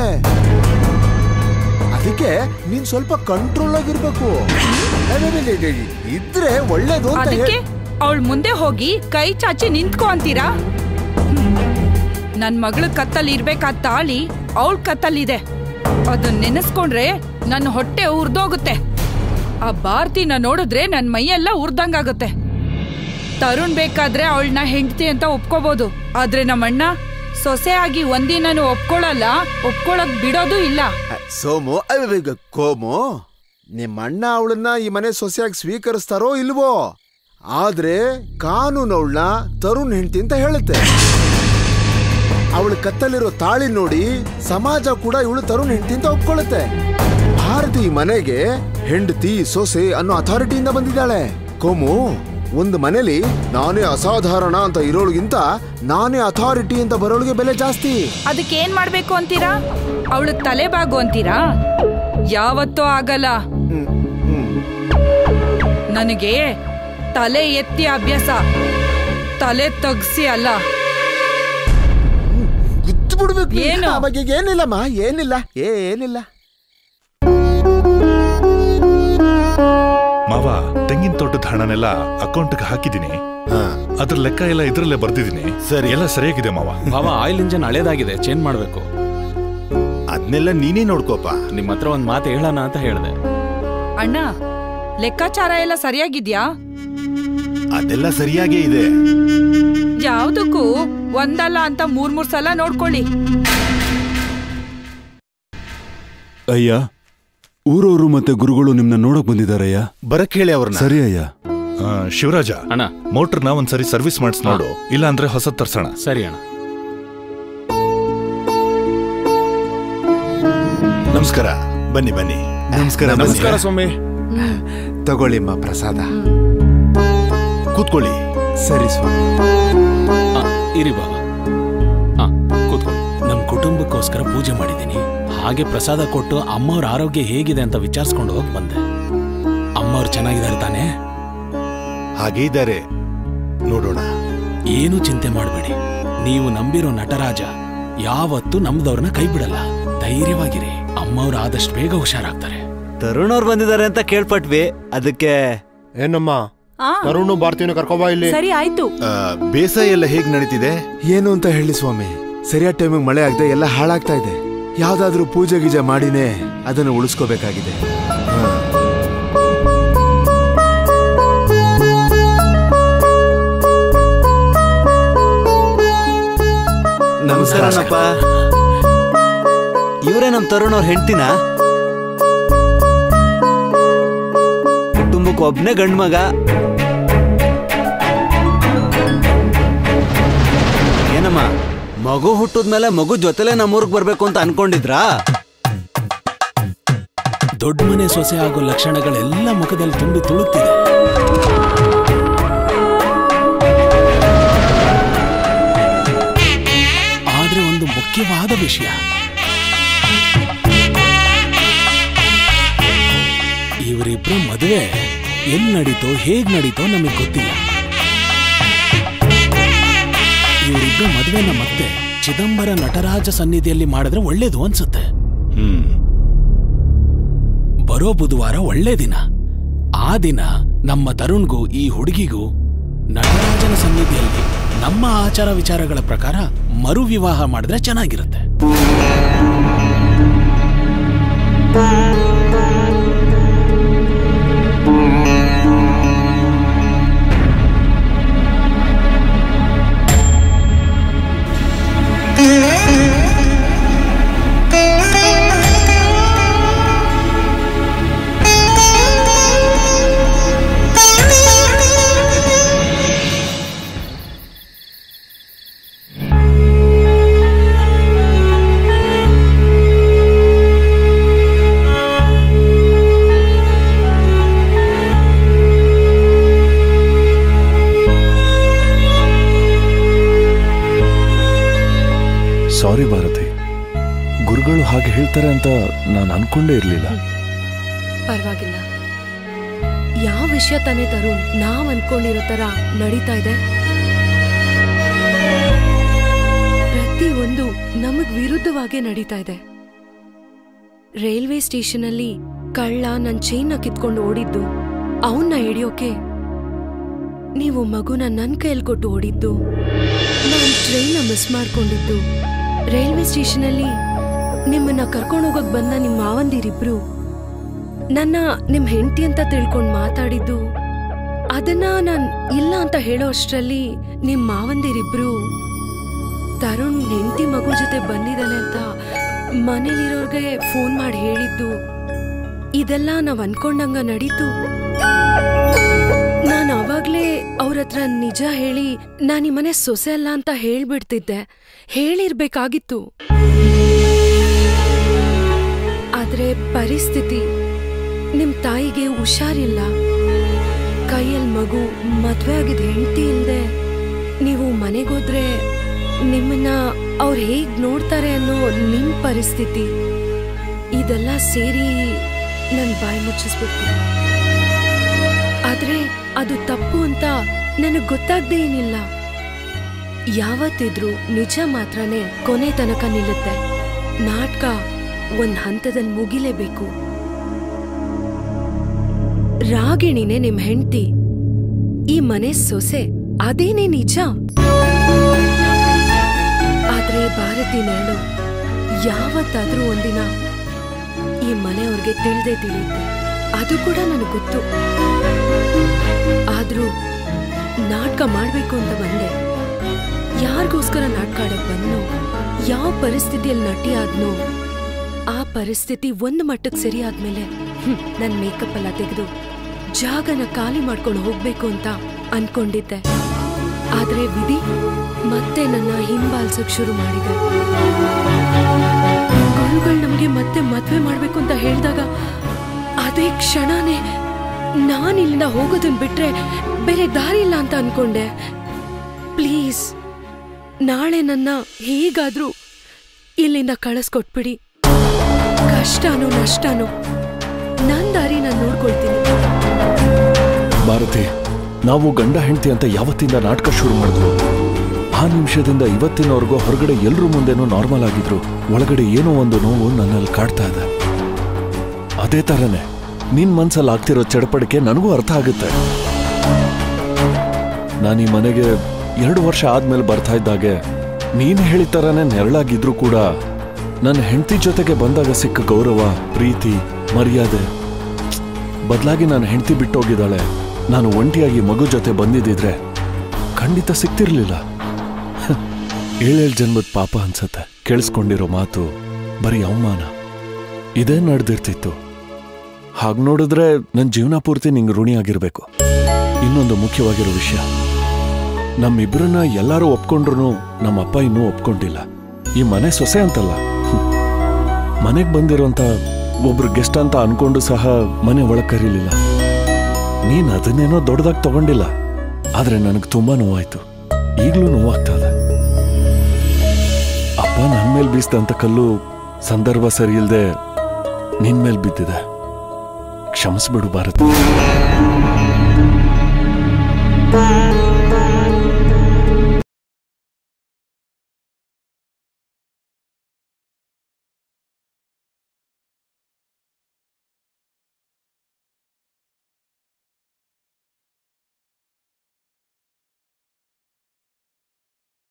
ಅದಕ್ಕೆ ನೀನ್ ಸ್ವಲ್ಪ ಕಂಟ್ರೋಲ್ ಆಗಿರ್ಬೇಕು ಅರೆರೆರೆರೆ, ಇದ್ರೆ ಒಳ್ಳೇದು ಅಂತ ಅದಕ್ಕೆ ಹೇಳ್- ಅವಳ ಮುಂದೆ ಹೋಗಿ ಕೈ ಚಾಚಿ ನಿಂತ್ಕೊ ಅಂತೀರಾ ಹ್ಮ್. ನನ್ ಮಗಳ ಕತ್ತಲ್ಲಿ ಇರ್ಬೇಕಾದ ತಾಳಿ ಅವಳ ಕತ್ತಲ್ಲಿದೆ ಅದನ್ನ ನೆನೆಸ್ಕೊಂಡ್ರೆ ನನ್ನ ಹೊಟ್ಟೆ ಉರ್ದೋಗುತ್ತೆ ಆ ಭಾರತಿನ ನೋಡಿದ್ರೆ ನನ್ ಮೈಯೆಲ್ಲ ಉರ್ದಂಗಾಗುತ್ತೆ ತರುಣ್ ಬೇಕಾದ್ರೆ ಅವಳನ್ನ ಹೆಂಡತಿ ಅಂತ ಒಪ್ಕೋಬಹುದು ಆದ್ರೆ ನಮ್ಮಣ್ಣ ಸೊಸೆ ಆಗಿ ಒಂದಿನನು ಒಪ್ಕೊಳ್ಳಲ್ಲ ಒಪ್ಕೊಳಕ್ ಬಿಡೋದು ಇಲ್ಲ ಸೋಮು ಅಯ್ಯಯ್ಯೋ, ಕೋಮು ನಿಮ್ಮ ಅಣ್ಣ ಅವಳನ್ನ ಈ ಮನೆ ಸೊಸೆಯಾಗಿ ಸ್ವೀಕರಿಸ್ತಾರೋ ಇಲ್ವೋ ಆದ್ರೆ ಕಾನೂನು ಅವಳನ್ನ ತರುಣ್ ಹೆಂಡತಿ ಅಂತ ಹೇಳುತ್ತೆ ಅವಳ ಕತ್ತಲಿರೋ ತಾಳಿ ನೋಡಿ ಸಮಾಜ ಕೂಡ ಇವಳು ತರುಣ್ ಹೆಂಡತಿ ಅಂತ ಒಪ್ಕೊಳ್ಳುತ್ತೆ ಭಾರತಿ ಈ ಮನೆಗೆ ಹೆಂಡತಿ ಸೊಸೆ ಅನ್ನೋ ಅಥಾರಿಟಿಯಿಂದ ಬಂದಿದ್ದಾಳೆ ಕೋಮು ಒಂದು ಮನೇಲಿ ನಾನೇ ಅಸಾಧಾರಣ ಅಂತ ಇರೋಳಿಗಿಂತ ನಾನೇ ಅಥಾರಿಟಿ ಅಂತ ಬರೋಳಿಗೆ ಬೆಲೆ ಜಾಸ್ತಿ ಅದಕ್ಕೆ ಏನ್ ಮಾಡ್ಬೇಕು ಅಂತೀರಾ ಅವಳು ತಲೆಬಾಗು ಅಂತೀರಾ ಯಾವತ್ತೂ ಆಗಲ್ಲ ನನಗೆ ತಲೆ ಎತ್ತಿ ಅಭ್ಯಾಸ ತಲೆ ತಗ್ಸಿ ಅಲ್ಲ ಬಿಡ್ಬೇಕು ಏನು? ಆ ಬಗ್ಗೆ ಏನಿಲ್ಲಮ್ಮ ಏನಿಲ್ಲ ಏನಿಲ್ಲ ಮಾವ ತೆಂಗಿನ ತೋಟದ ಹಣನೆಲ್ಲ ಅಕೌಂಟ್ಗೆ ಹಾಕಿದ್ದೀನಿ ಅದ್ರ ಲೆಕ್ಕ ಎಲ್ಲ ಇದ್ರಲ್ಲೇ ಬರ್ದಿದ್ದೀನಿ ಸರಿ ಎಲ್ಲ ಸರಿಯಾಗಿದೆ ಮಾವ ಭಾವ ಆಯಿಲ್ ಇಂಜನ್ ಹಳೇದಾಗಿದೆ ಚೇಂಜ್ ಮಾಡ್ಬೇಕು ಅದನ್ನೆಲ್ಲ ನೀನೇ ನೋಡ್ಕೋಪ ನಿಮ್ಮ ಹತ್ರ ಒಂದ್ ಮಾತು ಹೇಳೋಣ ಅಂತ ಹೇಳ್ದೆ ಅಣ್ಣ ಲೆಕ್ಕಾಚಾರ ಎಲ್ಲ ಸರಿಯಾಗಿದ್ಯಾ ಅದೆಲ್ಲ ಸರಿಯಾಗೇ ಇದೆ ಯಾವ್ದಕ್ಕೂ ಒಂದಲ್ಲ ಅಂತ ಮೂರ್ ಮೂರ್ ಸಲ ನೋಡ್ಕೊಳ್ಳಿ ಅಯ್ಯ ಊರವರು ಮತ್ತೆ ಗುರುಗಳು ನಿಮ್ನ ನೋಡಕ್ ಬಂದಿದಾರಯ್ಯ ಬರಕ್ ಹೇಳಿ ಅವ್ರನ್ನ ಸರಿ ಅಯ್ಯ ಆ, ಶಿವರಾಜ ಅಣ್ಣ ಮೋಟರ್ನ ಒಂದ್ಸರಿ ಸರ್ವಿಸ್ ಮಾಡಿಸ್ ನೋಡು ಇಲ್ಲ ಅಂದ್ರೆ ಹೊಸ ತರ್ಸೋಣ ಸರಿ ಅಣ್ಣ ನಮಸ್ಕಾರ ಬನ್ನಿ ಬನ್ನಿ ನಮಸ್ಕಾರ ನಮಸ್ಕಾರ ಸ್ವಾಮಿ ತಗೊಳ್ಳಿಮ್ಮ ಪ್ರಸಾದ ಕೂತ್ಕೊಳ್ಳಿ ಸರಿ ಸ್ವಾಮಿ ಆ, ಇರಿ ಬಾಬಾ ಹಾ ಕೂತ್ಕೊಳ್ಳಿ ನಮ್ ಕುಟುಂಬಕ್ಕೋಸ್ಕರ ಪೂಜೆ ಮಾಡಿದ್ದೀನಿ ಹಾಗೆ ಪ್ರಸಾದ ಕೊಟ್ಟು ಅಮ್ಮವ್ರ ಆರೋಗ್ಯ ಹೇಗಿದೆ ಅಂತ ವಿಚಾರಿಸ್ಕೊಂಡು ಹೋಗಿ ಬಂದೆ ಅಮ್ಮವ್ರು ಚೆನ್ನಾಗಿದ್ದಾರೆ ತಾನೇ ಹಾಗೆ ಇದ್ದಾರೆ ನೋಡೋಣ ಏನು ಚಿಂತೆ ಮಾಡಬೇಡಿ ನೀವು ನಂಬಿರೋ ನಟರಾಜ ಯಾವತ್ತೂ ನಮ್ದವ್ರನ್ನ ಕೈ ಬಿಡಲ್ಲ ಧೈರ್ಯವಾಗಿರಿ ಅಮ್ಮವ್ರು ಆದಷ್ಟು ಬೇಗ ಹುಷಾರಾಗ್ತಾರೆ ತರುಣ್ ಅವ್ರು ಬಂದಿದ್ದಾರೆ ಅಂತ ಕೇಳ್ಪಟ್ವಿ ಅದಕ್ಕೆ ಏನಮ್ಮ ಆ. ತರುಣ್ ಭಾರತೀಯನ ಕರ್ಕೊಬಾ ಇಲ್ಲಿ ಸರಿ ಆಯ್ತು ಆ, ಬೇಸಾಯ ಎಲ್ಲ ಹೇಗ್ ನಡೀತಿದೆ ಏನು ಅಂತ ಹೇಳಿ ಸ್ವಾಮಿ ಸರಿಯಾದ ಟೈಮಿಗೆ ಮಳೆ ಆಗದೆ ಎಲ್ಲ ಹಾಳಾಗ್ತಾ ಇದೆ ಯಾವ್ದಾದ್ರೂ ಪೂಜೆ ಗೀಜೆ ಮಾಡಿನೇ ಅದನ್ನು ಉಳಿಸ್ಕೋಬೇಕಾಗಿದೆ ಹಾ. ನಮಸ್ಕಾರನಪ್ಪ ಇವರೇ ನಮ್ ತರುಣ್ ಅವ್ರ ಹೆಂಡ್ತಿನ ಕುಟುಂಬಕ್ಕೆ ಒಬ್ನೇ ಗಂಡ್ ಮಗ ಏನಮ್ಮ ಮಗು ಹುಟ್ಟಿದ್ಮೇಲೆ ಮಗು ಜೊತೆಲೆ ನಮ್ಮೂರ್ಗ್ ಬರ್ಬೇಕು ಅಂತ ಅನ್ಕೊಂಡಿದ್ರಾ ದೊಡ್ಡ ಮನೆ ಸೊಸೆ ಆಗೋ ಲಕ್ಷಣಗಳೆಲ್ಲ ಮುಖದಲ್ಲಿ ತುಂಬಿ ತುಳುಕ್ತಿದೆ ಆದ್ರೆ ಒಂದು ಮುಖ್ಯವಾದ ವಿಷಯ ಇವರಿಬ್ರು ಮದುವೆ ಎಲ್ಲಿ ನಡೀತೋ ಹೇಗ್ ನಡೀತೋ ನಮಗೆ ಗೊತ್ತಿಲ್ಲ ಇವರಿಬ್ರು ಮದುವೆನ ಮತ್ತೆ ಚಿದಂಬರ ನಟರಾಜ ಸನ್ನಿಧಿಯಲ್ಲಿ ಮಾಡಿದ್ರೆ ಒಳ್ಳೇದು ಅನ್ಸುತ್ತೆ ಹ್ಮ್ ಬರೋ ಬುಧವಾರ ಒಳ್ಳೆ ದಿನ ಆ ದಿನ ನಮ್ಮ ತರುಣ್ಗೂ ಈ ಹುಡುಗಿಗೂ ನಟರಾಜನ ಸನ್ನಿಧಿಯಲ್ಲಿ ನಮ್ಮ ಆಚಾರ ವಿಚಾರಗಳ ಪ್ರಕಾರ ಮರು ವಿವಾಹ ಮಾಡಿದ್ರೆ ಚೆನ್ನಾಗಿರುತ್ತೆ ಸಾರಿ ಭಾರತಿ ಗುರುಗಳು ಹಾಗೆ ಹೇಳ್ತಾರೆ ಅಂತ ನಾನು ಅನ್ಕೊಂಡೇ ಇರಲಿಲ್ಲ ಪರವಾಗಿಲ್ಲ ಯಾವ ವಿಷಯ ತಾನೇ ತರುಣ್ ನಾವ್ ಅನ್ಕೊಂಡಿರೋ ತರ ನಡೀತಾ ಇದೆ ಪ್ರತಿ ಒಂದು ನಮಗ್ ವಿರುದ್ಧವಾಗೇ ನಡೀತಾ ಇದೆ ರೈಲ್ವೆ ಸ್ಟೇಷನ್ ಅಲ್ಲಿ ಕಳ್ಳ ನನ್ ಚೈನ್ನ ಕಿತ್ಕೊಂಡು ಓಡಿದ್ದು ಅವನ್ನ ಹಿಡಿಯೋಕೆ ನೀವು ಮಗುನ ನನ್ ಕೈಯಲ್ಲಿ ಕೊಟ್ಟು ಓಡಿದ್ದು ನಾನ್ ಟ್ರೈನ್ನ ಮಿಸ್ ಮಾಡ್ಕೊಂಡಿದ್ದು ರೈಲ್ವೆ ಸ್ಟೇಷನ್ ಅಲ್ಲಿ ನಿಮ್ಮನ್ನ ಕರ್ಕೊಂಡು ಹೋಗಕ್ ಬಂದ ನಿಮ್ಮ ಮಾವಂದಿರಿಬ್ರು ನನ್ನ ನಿಮ್ ಹೆಂಡತಿ ಅಂತ ತಿಳ್ಕೊಂಡ್ ಮಾತಾಡಿದ್ದು ಅದನ್ನ ನಾನ್ ಇಲ್ಲ ಅಂತ ಹೇಳೋ ಅಷ್ಟ್ರಲ್ಲಿ ನಿಮ್ ಮಾವಂದಿರಿಬ್ರು ತರುಣ್ ಹೆಂಡತಿ ಮಗು ಜೊತೆ ಬಂದಿದ್ದಾನೆ ಅಂತ ಮನೇಲಿರೋರ್ಗೆ ಫೋನ್ ಮಾಡಿ ಹೇಳಿದ್ದು ಇದೆಲ್ಲ ನಾವ್ ಅನ್ಕೊಂಡಂಗ ನಡೀತು ನಾನ್ ಅವಾಗ್ಲೇ ಅವ್ರ ಹತ್ರ ನಿಜ ಹೇಳಿ ನಾನ್ ಈ ಮನೆ ಸೊಸೆ ಅಲ್ಲ ಅಂತ ಹೇಳ್ಬಿಡ್ತಿದ್ದೆ ಹೇಳಿರ್ಬೇಕಾಗಿತ್ತು ಆದ್ರೆ ಪರಿಸ್ಥಿತಿ ನಿಮ್ ತಾಯಿಗೆ ಹುಷಾರಿಲ್ಲ ಕೈಯಲ್ಲಿ ಮಗು ಮದ್ವೆ ಆಗಿದ್ ಹೆಂಡತಿ ಇಲ್ದೆ ನೀವು ಮನೆಗೋದ್ರೆ ನಿಮ್ಮನ್ನ ಅವ್ರು ಹೇಗ್ ನೋಡ್ತಾರೆ ಅನ್ನೋ ನಿಮ್ ಪರಿಸ್ಥಿತಿ ಇದೆಲ್ಲ ಸೇರಿ ನನ್ ಬಾಯಿ ಮುಚ್ಚಿಸ್ಬಿಡ್ತು ಆದ್ರೆ ಅದು ತಪ್ಪು ಅಂತ ನನಗ್ ಗೊತ್ತಾಗ್ದೇ ಏನಿಲ್ಲ ಯಾವತ್ತಿದ್ರೂ ನಿಜ ಮಾತ್ರನೇ ಕೊನೆ ತನಕ ನಿಲ್ಲುತ್ತೆ ನಾಟಕ ಒಂದ್ ಹಂತದಲ್ಲಿ ಮುಗಿಲೇಬೇಕು ರಾಗಿಣಿನೇ ನಿಮ್ ಹೆಂಡ್ತಿ ಈ ಮನೆ ಸೊಸೆ ಅದೇನೇ ನಿಜ ಆದ್ರೆ ಭಾರತಿ ನೇಳು ಯಾವತ್ತಾದ್ರೂ ಒಂದಿನ ಈ ಮನೆಯವ್ರಿಗೆ ತಿಳಿದೇ ತಿಳಿಯುತ್ತೆ ಅದು ಕೂಡ ನನಗೆ ಗೊತ್ತು ಆದ್ರೂ ನಾಟಕ ಮಾಡ್ಬೇಕು ಅಂತ ಬಂದೆ ಯಾರಿಗೋಸ್ಕರ ನಾಟಕ ಆಡಕ್ ಬಂದ್ನೋ ಯಾವ ಪರಿಸ್ಥಿತಿಯಲ್ಲಿ ನಟಿ ಆದ್ನೋ ಆ ಪರಿಸ್ಥಿತಿ ಒಂದು ಮಟ್ಟಕ್ಕೆ ಸರಿ ಆದ್ಮೇಲೆ ಹ್ಮ್, ನನ್ ಮೇಕಪ್ ಎಲ್ಲ ತೆಗೆದು ಜಾಗನ ಖಾಲಿ ಮಾಡ್ಕೊಂಡು ಹೋಗ್ಬೇಕು ಅಂತ ಅನ್ಕೊಂಡಿದ್ದೆ ಆದ್ರೆ ವಿಧಿ ಮತ್ತೆ ನನ್ನ ಹಿಂಬಾಲ್ಸಕ್ ಶುರು ಮಾಡಿದೆ ಗುರುಗಳು ನಮ್ಗೆ ಮತ್ತೆ ಮದ್ವೆ ಮಾಡ್ಬೇಕು ಅಂತ ಹೇಳಿದಾಗ ಅದೇ ಕ್ಷಣನೇ ನಾನ್ ಇಲ್ಲಿಂದ ಹೋಗೋದನ್ ಬಿಟ್ರೆ ಬೇರೆ ದಾರಿ ಇಲ್ಲ ಅಂತ ಅನ್ಕೊಂಡೆ ಪ್ಲೀಸ್ ನಾಳೆ ನನ್ನ ಹೇಗಾದ್ರೂ ಇಲ್ಲಿಂದ ಕಳಿಸ್ಕೊಟ್ಬಿಡಿ ಕಷ್ಟನೋ ನಷ್ಟನೋ ನನ್ ದಾರಿ ನಾನು ನೋಡ್ಕೊಳ್ತೀನಿ ಭಾರತಿ ನಾವು ಗಂಡ ಹೆಂಡತಿ ಅಂತ ಯಾವತ್ತಿಂದ ನಾಟಕ ಶುರು ಮಾಡಿದ್ವು ಆ ನಿಮಿಷದಿಂದ ಇವತ್ತಿನವರೆಗೂ ಹೊರಗಡೆ ಎಲ್ರ ಮುಂದೆನೂ ನಾರ್ಮಲ್ ಆಗಿದ್ರು ಒಳಗಡೆ ಏನೋ ಒಂದು ನೋವು ನನ್ನಲ್ಲಿ ಕಾಡ್ತಾ ಇದೆ ಅದೇ ತರನೇ ನಿನ್ ಮನ್ಸಲ್ಲಿ ಆಗ್ತಿರೋ ಚಡಪಡಿಕೆ ನನಗೂ ಅರ್ಥ ಆಗುತ್ತೆ ನಾನು ಈ ಮನೆಗೆ ಎರಡು ವರ್ಷ ಆದ್ಮೇಲೆ ಬರ್ತಾ ಇದ್ದಾಗೆ ನೀನ್ ಹೇಳಿದ ತರನೇ ನೆರಳಾಗಿದ್ರು ಕೂಡ ನನ್ನ ಹೆಂಡತಿ ಜೊತೆಗೆ ಬಂದಾಗ ಸಿಕ್ಕ ಗೌರವ ಪ್ರೀತಿ ಮರ್ಯಾದೆ ಬದಲಾಗಿ ನಾನು ಹೆಂಡತಿ ಬಿಟ್ಟೋಗಿದ್ದಾಳೆ ನಾನು ಒಂಟಿಯಾಗಿ ಮಗು ಜೊತೆ ಬಂದಿದ್ದಿದ್ರೆ ಖಂಡಿತ ಸಿಕ್ತಿರ್ಲಿಲ್ಲ ಹ, ಏಳೇಳು ಜನ್ಮದ ಪಾಪ ಅನ್ಸತ್ತೆ ಕೇಳಿಸ್ಕೊಂಡಿರೋ ಮಾತು ಬರೀ ಅವಮಾನ ಇದೇ ನಡೆದಿರ್ತಿತ್ತು ಹಾಗೆ ನೋಡಿದ್ರೆ ನನ್ನ ಜೀವನ ಪೂರ್ತಿ ನಿಂಗೆ ಋಣಿಯಾಗಿರ್ಬೇಕು ಇನ್ನೊಂದು ಮುಖ್ಯವಾಗಿರೋ ವಿಷಯ ನಮ್ಮಿಬ್ಬರನ್ನ ಎಲ್ಲರೂ ಒಪ್ಕೊಂಡ್ರು ನಮ್ಮ ಅಪ್ಪ ಇನ್ನೂ ಒಪ್ಕೊಂಡಿಲ್ಲ ಈ ಮನೆ ಸೊಸೆ ಅಂತಲ್ಲ ಮನೆಗೆ ಬಂದಿರೋಂಥ ಒಬ್ರು ಗೆಸ್ಟ್ ಅಂತ ಅನ್ಕೊಂಡು ಸಹ ಮನೆ ಒಳಗೆ ಕರೀಲಿಲ್ಲ ನೀನ್ ಅದನ್ನೇನೋ ದೊಡ್ಡದಾಗಿ ತಗೊಂಡಿಲ್ಲ ಆದ್ರೆ ನನಗೆ ತುಂಬಾ ನೋವಾಯ್ತು ಈಗಲೂ ನೋವಾಗ್ತದೆ ಅಪ್ಪ ನನ್ನ ಮೇಲೆ ಬೀಸ್ದಂತ ಕಲ್ಲು ಸಂದರ್ಭ ಸರಿ ಇಲ್ದೆ ನಿನ್ ಮೇಲೆ ಬಿದ್ದಿದೆ ಕ್ಷಮಿಸ್ಬಿಡು ಭಾರತ Bye.